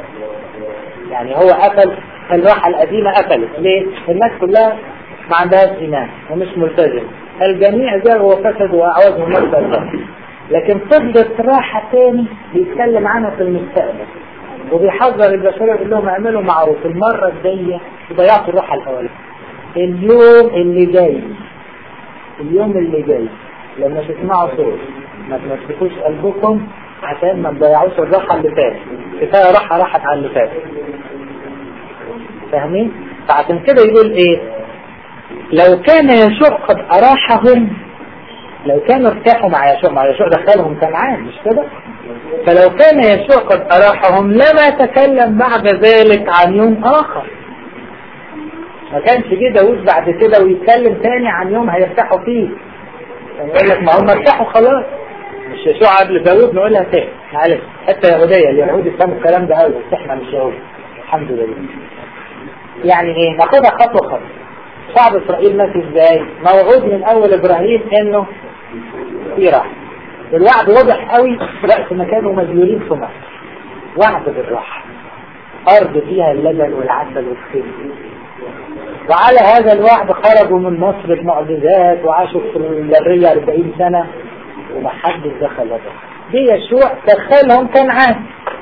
يعني هو قفل الراحة القديمة قفلت ليه؟ الناس كلها ما عندهاش إيمان ومش ملتزم الجميع زاغوا وفسدوا وأعوازهم مرضى لكن فضلت راحة تاني بيتكلم عنها في المستقبل وبيحذر البشرية يقول لهم اعملوا معروف المرة الجاية ضيعتوا الراحة الأولى اليوم اللي جاي اليوم اللي جاي لما تسمعوا صوت ما تمسكوش قلبكم عشان ما تضيعوش الراحة اللي فاتت كفاية راحة راحت على اللي فاتت فاهمين؟ فعشان كده يقول ايه لو كان يشوع قد أراحهم لو كانوا ارتاحوا مع يشوع مع يشوع دخلهم كنعان مش كده فلو كان يشوع قد أراحهم لما تكلم بعد ذلك عن يوم آخر ما كانش جه داوود بعد كده ويتكلم تاني عن يوم هيرتاحوا فيه يعني يقول لك ما هم ارتاحوا خلاص مش يشوع قبل داوود نقولها تاني معلش حتى يهودية اليهود يفهموا الكلام ده قوي بس احنا مش يهود الحمد لله يعني ايه ناخدها خطوة خطوة شعب اسرائيل ماشي ازاي موعود من اول ابراهيم انه في راحة الوعد واضح قوي رأس مكانه مذلولين في مصر وعد بالراحة ارض فيها اللبن والعسل والخير وعلى هذا الوعد خرجوا من مصر بمعجزات وعاشوا في البرية 40 سنة ومحدش دخل الراحة دي يشوع دخلهم كنعان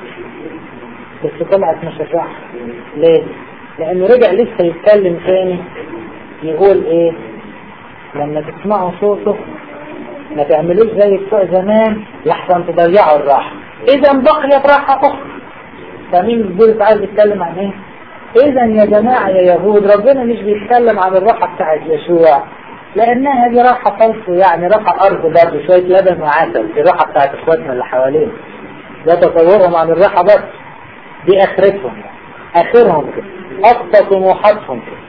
بس طلعت مش الراحة ليه؟ لانه رجع لسه يتكلم تاني يقول ايه لما تسمعوا صوته ما تعملوش زي بتوع زمان لحسن تضيعوا الراحة اذا بقيت راحة اخرى فمين بيقول عايز يتكلم عن ايه اذا يا جماعة يا يهود ربنا مش بيتكلم عن الراحة بتاعت يشوع لانها دي راحة فلس يعني راحة ارض برضه شوية لبن وعسل دي راحة بتاعت اخواتنا اللي حوالينا ده تصورهم عن الراحة بس دي اخرتهم اخرهم كده اقصى طموحاتهم كده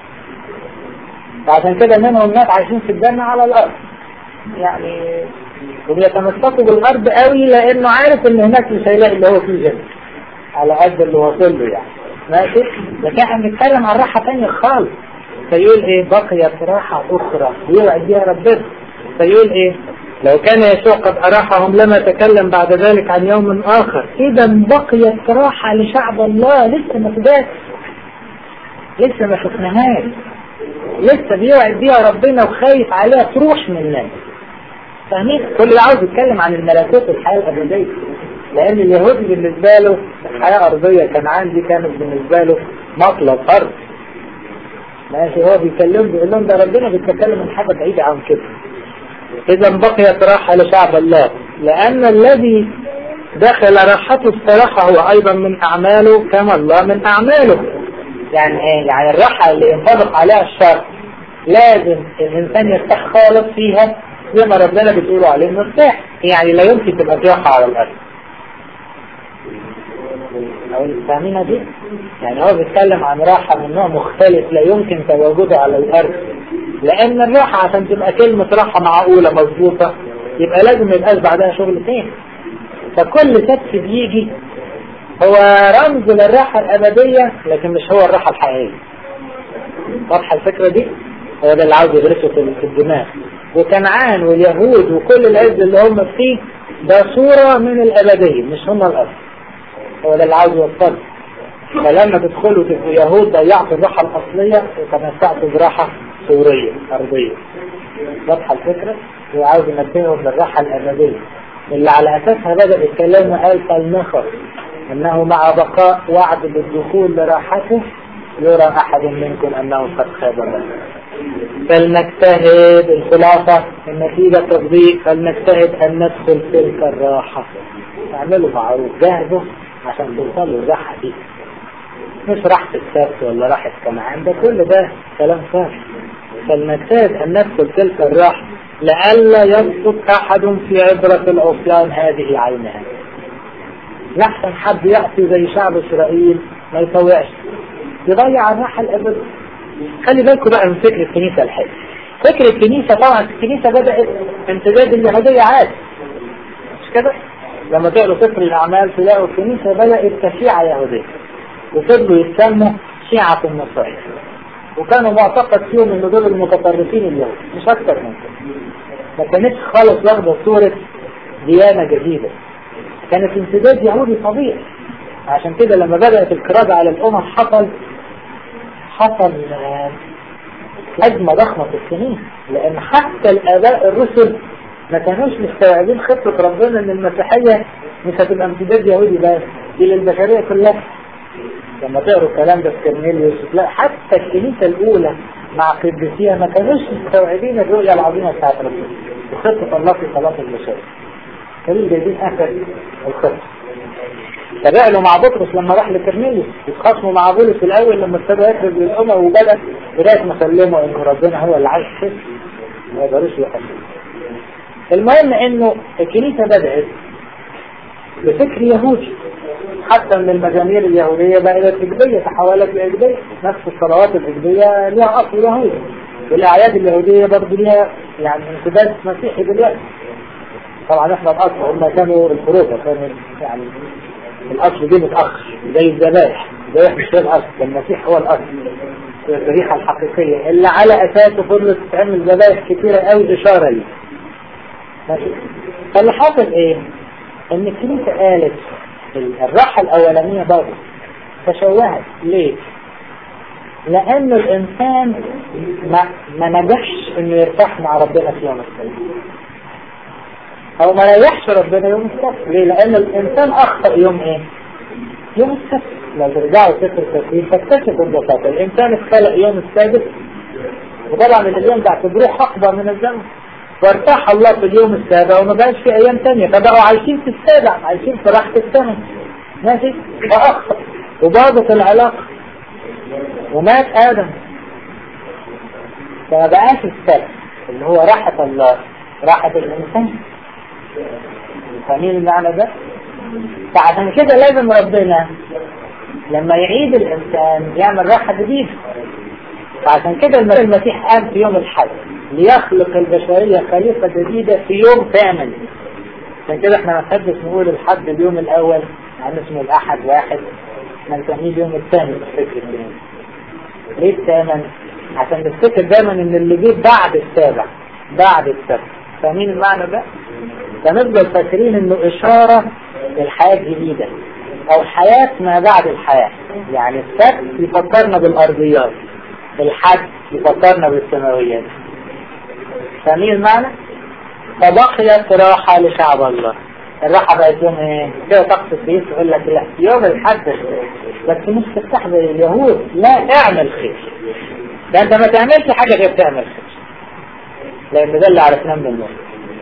فعشان كده منهم ناس عايشين في الجنة على الأرض يعني وبيتمسكوا بالأرض قوي لأنه عارف إن هناك مش هيلاقي اللي هو فيه جنة على قد اللي واصل له يعني ماشي لكن احنا بنتكلم عن راحة تانية خالص فيقول ايه بقيت راحة أخرى يوعد بيها ربنا فيقول ايه لو كان يسوع قد أراحهم لما تكلم بعد ذلك عن يوم آخر إذا بقيت راحة لشعب الله لسه ما فداش لسه ما شفناهاش لسه بيوعد بيها ربنا وخايف عليها تروح من الناس فاهمين كل اللي عاوز يتكلم عن الملكوت الحياة الأبدية لان اليهودي بالنسبة له الحياة ارضية كان عندي كانت بالنسبة له مطلب ارض ماشي هو بيكلم بيقول لهم ده ربنا بيتكلم من حاجة بعيدة عن كده اذا بقيت راحة لشعب الله لان الذي دخل راحته الصراحة هو ايضا من اعماله كما الله من اعماله يعني ايه يعني الراحة اللي ينطبق عليها الشر لازم الانسان يرتاح خالص فيها زي ما ربنا بتقولوا عليه مرتاح يعني لا يمكن تبقى في راحة على الارض او فاهمينها دي يعني هو بيتكلم عن راحة من نوع مختلف لا يمكن تواجده على الارض لان الراحة عشان تبقى كلمة راحة معقولة مظبوطة يبقى لازم يبقاش بعدها شغل تاني فكل سبت بيجي هو رمز للراحة الابدية لكن مش هو الراحة الحقيقية واضحة الفكرة دي هو ده اللي عاوز يدرسه في الدماغ وكنعان واليهود وكل العز اللي هم فيه ده صورة من الابدية مش هم الاصل هو ده اللي عاوز يوصله فلما تدخلوا تبقوا يهود ضيعتوا الراحة الأصلية وتمتعتوا براحة سورية أرضية واضحة الفكرة هو عاوز ينبههم للراحة الأبدية اللي على أساسها بدأ الكلام وقال فلنخر أنه مع بقاء وعد بالدخول لراحته يرى أحد منكم أنه قد خاب له فلنجتهد الخلاصة النتيجة تطبيق فلنجتهد أن ندخل تلك الراحة اعملوا معروف جاهزوا عشان توصلوا الراحة دي مش راحة السبت ولا راحة كنعان ده كل ده كلام فارغ فلنجتهد أن ندخل تلك الراحة لئلا يسقط أحد في عبرة العصيان هذه عينها لحسن حد يأتي زي شعب إسرائيل ما يطوعش يضيع الراحة الأبد خلي بالكم بقى من فكر الكنيسة الحلو فكر الكنيسة طبعا الكنيسة بدأت امتداد اليهودية عادي مش كده؟ لما تقروا سفر الأعمال تلاقوا الكنيسة بدأت كشيعة يهودية وفضلوا يتسموا شيعة النصارى وكانوا معتقد فيهم ان دول المتطرفين اليهود مش اكتر من كده ما كانتش خالص واخده صورة ديانة جديدة كانت امتداد يهودي طبيعي عشان كده لما بدأت الكرادة على الأمم حصل حصل أزمة ضخمة في السنين لأن حتى الآباء الرسل ما كانوش مستوعبين خطة ربنا ان المسيحية مش هتبقى امتداد يهودي بس دي للبشرية كلها لما تقروا الكلام ده في كرنيليوس لا حتى الكنيسة الأولى مع قديسيها ما كانوش مستوعبين الرؤية العظيمة بتاعت ربنا وخطة الله في صلاة البشر كانوا جايبين آخر الخطة تبعلوا مع بطرس لما راح لكرنيليوس يتخاصموا مع بولس الأول لما ابتدى يخرج للأمم وبدأ لغاية ما سلموا إن ربنا هو اللي عايز كده ما يقدروش يحسنوا المهم انه الكنيسة بدأت بفكر يهودي حتى من المزامير اليهودية بقت إجبية تحولت لإجبية نفس الصلوات الإجبية لها أصل يهودي والأعياد اليهودية برضه لها يعني امتداد مسيحي دلوقتي طبعا احنا الأصل هم كانوا الفروقة كانوا يعني الأصل دي متأخر زي الذبائح الذبائح مش هي الأصل المسيح هو الأصل الذبيحة الحقيقية اللي على أساسه فضلت تتعمل ذبائح كتيرة قوي إشارة ليه ماشي فاللي حاصل ايه ان الكنيسة قالت الراحة الاولانية برضه تشوهت ليه لان الانسان ما, ما نجحش انه يرتاح مع ربنا في يوم السبت او ما ريحش ربنا يوم السبت ليه لان الانسان اخطأ يوم ايه يوم السبت لو ترجعوا سفر التكوين فاكتشفوا ببساطة الانسان اتخلق يوم السادس وطبعا اليوم ده اعتبروه حقبة من الزمن وارتاح الله في اليوم السابع وما بقاش في ايام تانية فبقوا عايشين في السابع عايشين في راحة السنة ماشي فاخطأ وباضت العلاقة ومات ادم فما بقاش السبع اللي هو راحة الله راحة الانسان فاهمين المعنى ده فعشان كده لازم ربنا لما يعيد الانسان يعمل راحة جديدة فعشان كده المسيح قام في يوم الحد ليخلق البشرية خليفة جديدة في يوم ثامن عشان كده احنا ما نحبش نقول الحد اليوم الاول عن اسمه الاحد واحد احنا نسميه اليوم الثامن في الفكر الديني ليه الثامن؟ عشان نفتكر دايما ان اللي جه بعد السابع بعد السبت فاهمين المعنى ده؟ فنفضل فاكرين انه اشارة للحياة الجديدة او حياة ما بعد الحياة يعني السبت يفكرنا بالارضيات الحد يفكرنا بالسماويات فاهمين المعنى؟ فبقيت راحة لشعب الله الراحة بقت يوم ايه؟ كده طقس الكنيسة يقول لك لا يوم الحد بس مش تفتح زي اليهود لا اعمل خير ده انت ما تعملش حاجة غير تعمل خير لان ده اللي عرفناه من النور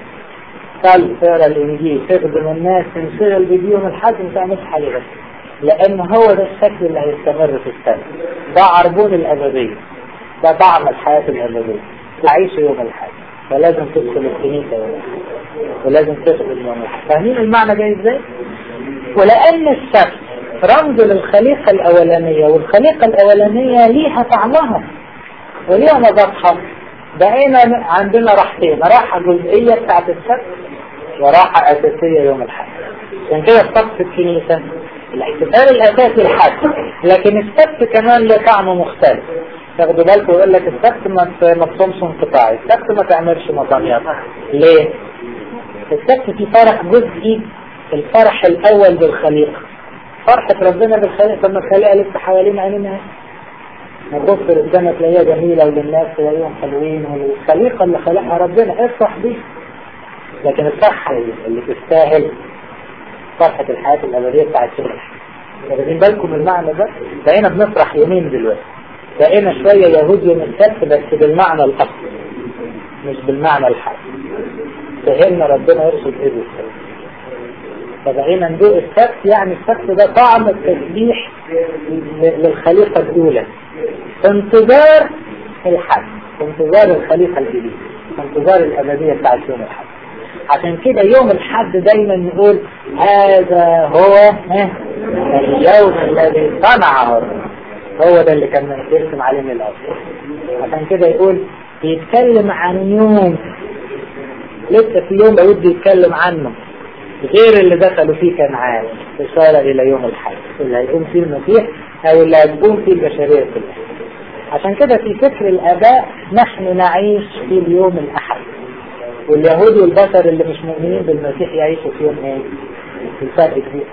قال تقرا الانجيل تخدم الناس تنشغل بديهم الحد ما تعملش حاجة بس لان هو ده الشكل اللي هيستمر في السنة ده عربون الابدية ده طعم الحياة الابدية تعيش يوم الحد فلازم تدخل الكنيسة يوم الحد ولازم تدخل يوم الحد فاهمين المعنى جاي ازاي؟ ولان السبت رمز للخليقة الأولانية والخليقة الأولانية ليها طعمها وليها مذاقها بقينا عندنا راحتين راحة جزئية بتاعت السبت وراحة أساسية يوم الحد عشان كده السبت في الكنيسة الاحتفال الأساسي الحد لكن السبت كمان له طعم مختلف تاخدوا بالكم يقول لك السبت ما تصومش انقطاعي السبت ما تعملش مطانيات ليه؟ السبت في فرح جزئي الفرح الأول بالخليقة فرحة ربنا بالخليقة لما الخليقة لسه حوالين عيننا نبص للسنة تلاقيها جميلة وللناس تلاقيهم حلوين والخليقة اللي خلقها ربنا افرح بيها لكن الفرحة اللي تستاهل فرحة الحياة الأبدية بتاعت الشرح واخدين بالكم المعنى ده بقينا بنفرح يومين دلوقتي بقينا شوية يهود يوم السبت بس بالمعنى الأصلي مش بالمعنى الحرفي فهمنا ربنا يقصد ايه بالسبت فبقينا ندوق السبت يعني السبت ده طعم التسبيح للخليقة الأولى في انتظار الحد في انتظار الخليقة الجديدة في انتظار الأبدية بتاعت يوم الحد عشان كده يوم الحد دايما نقول هذا هو اليوم الذي صنعه هو ده اللي كان بيرسم عليه من الأول عشان كده يقول بيتكلم عن يوم لسه في يوم داود بيتكلم عنه غير اللي دخلوا فيه كنعان إشارة إلى يوم الحج اللي هيقوم فيه المسيح أو اللي هتقوم فيه البشرية كلها عشان كده في فكر الآباء نحن نعيش في اليوم الأحد واليهود والبشر اللي مش مؤمنين بالمسيح يعيشوا في يوم ايه؟ في الفرق كبير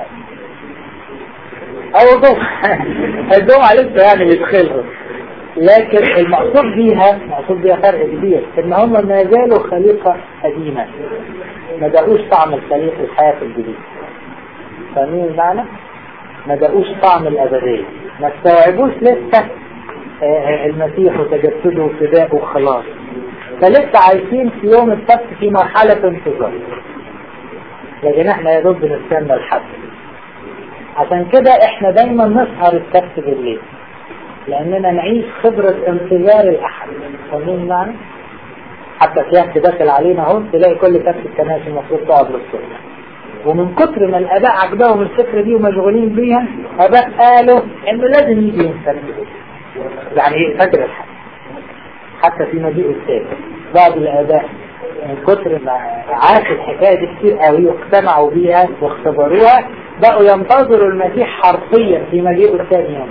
أو الجمعة الجمعة لسه يعني بيدخلهم لكن المقصود بيها مقصود بيها فرق كبير ان هم ما زالوا خليقة قديمة ما دقوش طعم الخليقة الحياة الجديدة فاهمين المعنى؟ ما دقوش طعم الأبدية ما استوعبوش لسه المسيح وتجسده وفداءه وخلاص فلسه عايشين في يوم السبت في مرحلة انتظار لكن احنا يا دوب بنستنى الحد عشان كده احنا دايما نسهر السبت بالليل لاننا نعيش خبرة انتظار الاحد فاهمين المعنى؟ حتى سياحة داخل علينا اهو تلاقي كل سبت الكنائس المفروض تقعد للصبح ومن كتر ما الاباء عجبهم الفكرة دي ومشغولين بيها اباء قالوا انه لازم يجي يوم السبت يعني ايه فجر الحد حتى في مجيء السابق بعض الاباء من كتر ما عاشوا الحكاية دي كتير قوي واقتنعوا بيها واختبروها بقوا ينتظروا المسيح حرفيا في مجيئه الثاني يوم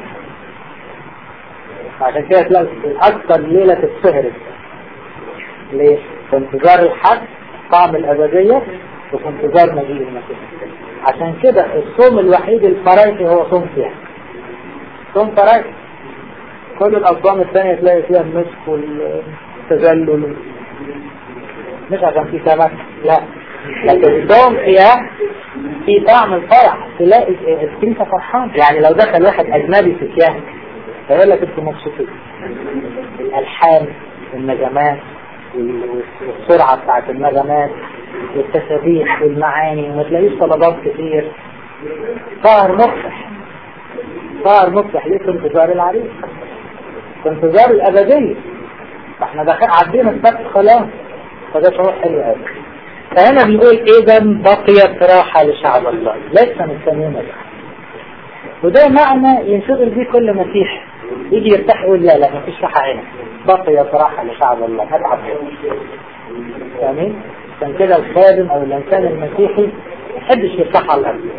عشان كده تلاقي اكثر ليلة تتسهر ليه؟ في انتظار الحد طعم الابدية وفي انتظار مجيء المسيح عشان كده الصوم الوحيد الفرايحي هو صوم فيها صوم فرايحي كل الأصوام الثانية تلاقي فيها المسك والتذلل مش عشان في سمك لا لكن الصوم فيها في طعم الفرح تلاقي الكنيسة فرحان يعني لو دخل واحد أجنبي في كيان هيقول لك انتوا مبسوطين الألحان النغمات والسرعة بتاعت النغمات والتسابيح والمعاني وما تلاقيش طلبات كتير صار مفرح صار مفرح ليه في انتظار العريس في انتظار الأبدية فاحنا دخل عدينا السبت خلاص فده شعور حلو قوي فهنا بيقول اذا بقيت راحة لشعب الله لسه مستنيين الراحة وده معنى ينشغل بيه كل مسيح يجي يرتاح يقول لا لا مفيش راحة هنا بقيت راحة لشعب الله هتعب فاهمين؟ عشان كده الخادم او الانسان المسيحي ما يحبش يرتاح على الارض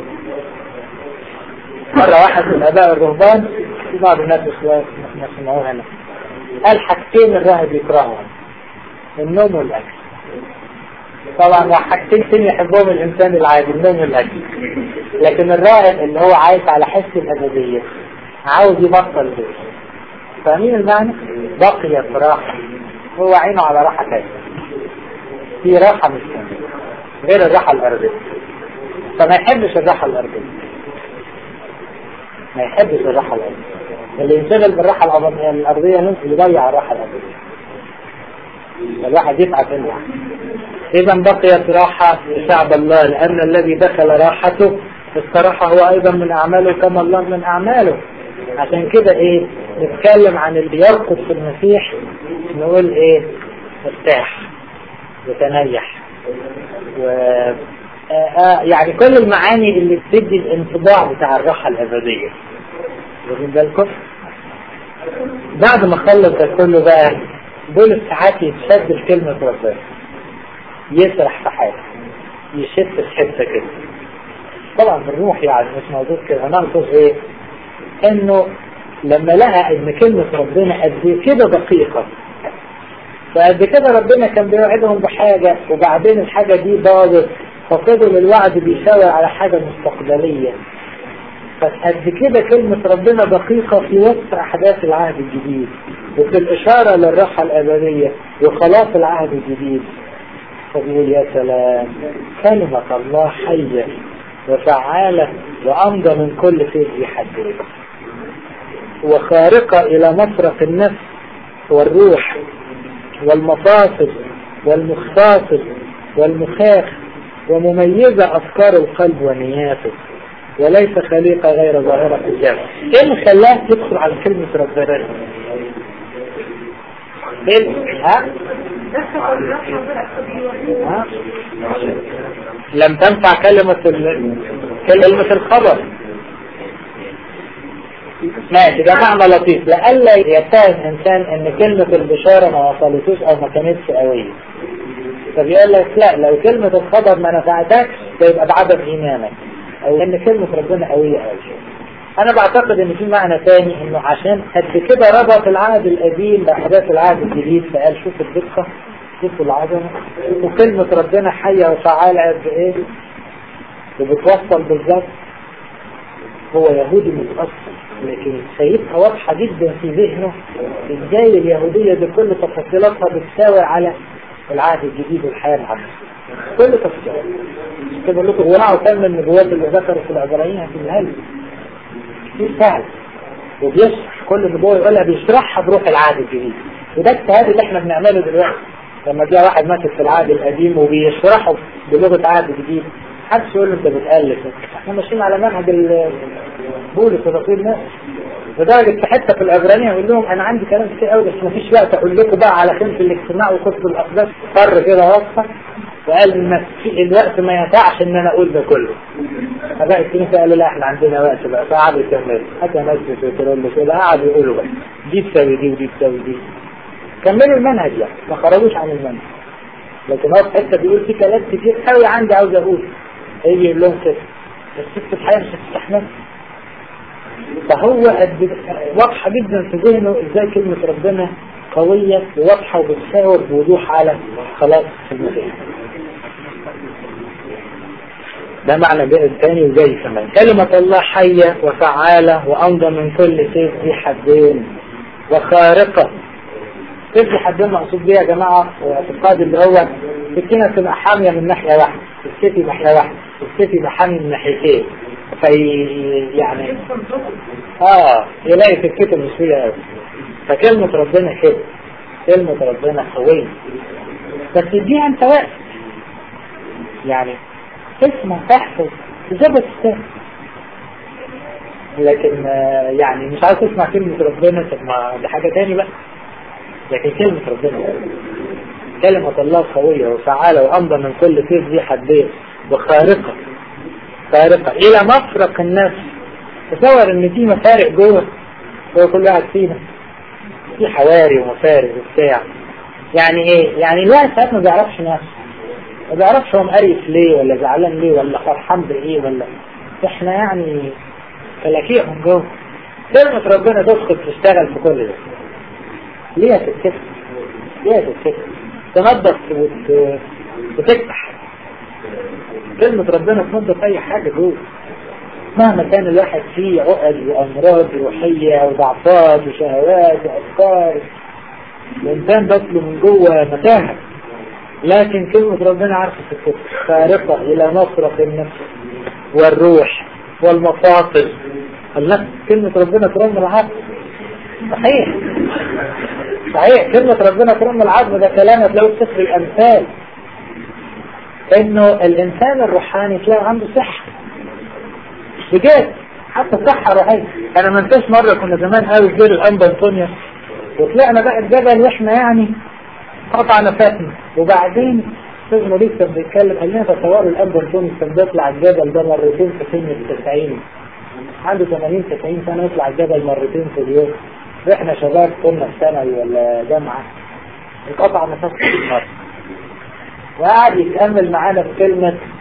مرة واحد من اباء الرهبان في بعض الناس شوية احنا سمعوها هنا قال حاجتين الراهب يكرههم النوم والاكل طبعا حاجتين تاني يحبهم الانسان العادي النوم والاكل لكن الراهب اللي هو عايش على حس الابدية عاوز يبطل ده فاهمين المعنى؟ بقيت راحة هو عينه على راحة تانية في راحة مستمرة غير الراحة الأرضية فما يحبش الراحة الأرضية ما يحبش الراحة الأرضية اللي ينشغل بالراحة الأرضية يضيع الراحة الأرضية الواحد يتعب منها إذا بقيت راحة لشعب الله لأن الذي دخل راحته الصراحة هو أيضا من أعماله كما الله من أعماله عشان كده إيه نتكلم عن اللي يرقد في المسيح نقول إيه ارتاح وتنيح و آه يعني كل المعاني اللي بتدي الانطباع بتاع الراحة الأبدية واخدين بالكم؟ بعد ما خلص ده كله بقى دول ساعات يتشد لكلمة ربنا يسرح في حاجة يشد في حتة كده طبعا بالروح يعني مش موجود كده انا اقصد ايه انه لما لقى ان كلمة ربنا قد كده دقيقة فقد كده ربنا كان بيوعدهم بحاجة وبعدين الحاجة دي باظت ففضل الوعد بيشاور على حاجة مستقبلية فقد كده كلمة ربنا دقيقة في وسط أحداث العهد الجديد وفي الإشارة للراحة الأبدية وخلاص العهد الجديد فبيقول يا سلام كلمة الله حية وفعالة وأمضى من كل سيف ذي حدين وخارقة إلى مفرق النفس والروح والمفاصل والمخاصل والمخاخ ومميزة أفكار القلب ونياته وليس خليقة غير ظاهرة في الجامع ايه اللي خلاه يدخل على كلمة ربنا ايه ها؟ ها؟ لم تنفع كلمة ال... كلمة الخبر ماشي ده معنى لطيف لألا يتهم إنسان إن كلمة البشارة ما وصلتوش أو ما كانتش قوية فبيقول لك لا لو كلمة الخبر ما نفعتكش ده يبقى بعدم إيمانك أو إن كلمة ربنا قوية أوي أنا بعتقد إن في معنى تاني إنه عشان قد كده ربط العهد القديم بأحداث العهد الجديد فقال شوف الدقة شوفوا العظمة شوفوا كلمة ربنا حية وفعالة قد إيه وبتوصل بالظبط هو يهودي متأثر لكن شايفها واضحة جدا في ذهنه ازاي اليهودية بكل تفاصيلاتها بتساوي على العهد الجديد والحياة العامة كل تفاصيلات كده لكم ورعوا كم من النبوات اللي ذكروا في العبرانيين في الهل كتير سهل وبيشرح كل نبوة يقولها بيشرحها بروح العهد الجديد وده التهادي اللي احنا بنعمله دلوقتي لما جاء واحد ماسك في العهد القديم وبيشرحه بلغة عهد جديد محدش يقول له انت بتألف احنا ماشيين على منهج بولس ورسول الناس لدرجة في حتة في العبرانية يقول لهم انا عندي كلام كتير قوي بس مفيش وقت اقول لكم بقى على خيمة الاجتماع وكتب الاقداس فر كده وصفة وقال ان الوقت ما ينفعش ان انا اقول ده كله فبقى الكنيسة قالوا لا احنا عندنا وقت بقى فقعدوا يكملوا حتى ناس بتقول له كده قعدوا يقولوا بقى دي تساوي دي ودي تساوي دي كملوا المنهج يعني ما خرجوش عن المنهج لكن هو في حته بيقول في كلام كتير قوي عندي عاوز اقول يجي يقول لهم كده بس في الحياه مش هتستحمل فهو قد واضحه جدا في ذهنه ازاي كلمه ربنا قويه وواضحه وبتساور بوضوح على خلاص في المسيح ده معنى جاء الثاني وجاي كمان كلمة الله حية وفعالة وأمضى من كل سيف ذي حدين وخارقة سيف ذي حدين مقصود بيه يا جماعة اعتقاد اللي هو السكينة تبقى حامية من ناحية واحدة السيف يبقى ناحية واحدة السيف يبقى حامي من ناحيتين في يعني اه يلاقي سكته مش فيها قوي فكلمة ربنا كده كلمة ربنا قوية بس اديها انت وقت يعني اسمع تحفظ تظبط السنة لكن يعني مش عايز تسمع كلمة ربنا طب ما دي حاجة تاني بقى لكن كلمة ربنا كلمة الله قوية وفعالة وأمضى من كل سيف ذي حدين وخارقة خارقة إلى مفرق النفس تصور إن في مفارق جوه جوه كل واحد فينا في حواري ومفارق وبتاع يعني إيه؟ يعني الواحد ساعات ما بيعرفش نفسه ما بيعرفش هو مقرف ليه ولا زعلان ليه ولا فرحان بايه ولا احنا يعني فلاكيع من جوه كلمة ربنا تدخل تشتغل في كل ده ليه تتكتب ليه تتكتب تنظف وت... وتفتح كلمة ربنا تنظف اي حاجة جوه مهما كان الواحد فيه عقد وامراض روحية وضعفات وشهوات وافكار الانسان بطله من جوه متاهه لكن كلمة ربنا عارفة الكتب فارقة إلى مفرق النفس والروح والمفاصل الله كلمة ربنا ترم العظم صحيح صحيح كلمة ربنا ترم العظم ده كلام هتلاقوه في سفر الأمثال انه الانسان الروحاني تلاقي عنده صحة بجد حتى صحة روحية انا ما انساش مرة كنا زمان قوي في دير الانبا انطونيا وطلعنا بقى الجبل واحنا يعني قطع نفسنا وبعدين استاذ موليك كان بيتكلم قال لنا تصوروا الانبا انطونيا كان بيطلع الجبل ده مرتين في سن التسعين عنده 80 90 سنة يطلع الجبل مرتين في اليوم احنا شباب كنا في ثانوي ولا جامعة انقطع نفسنا مرة وقعد يتأمل معانا في كلمة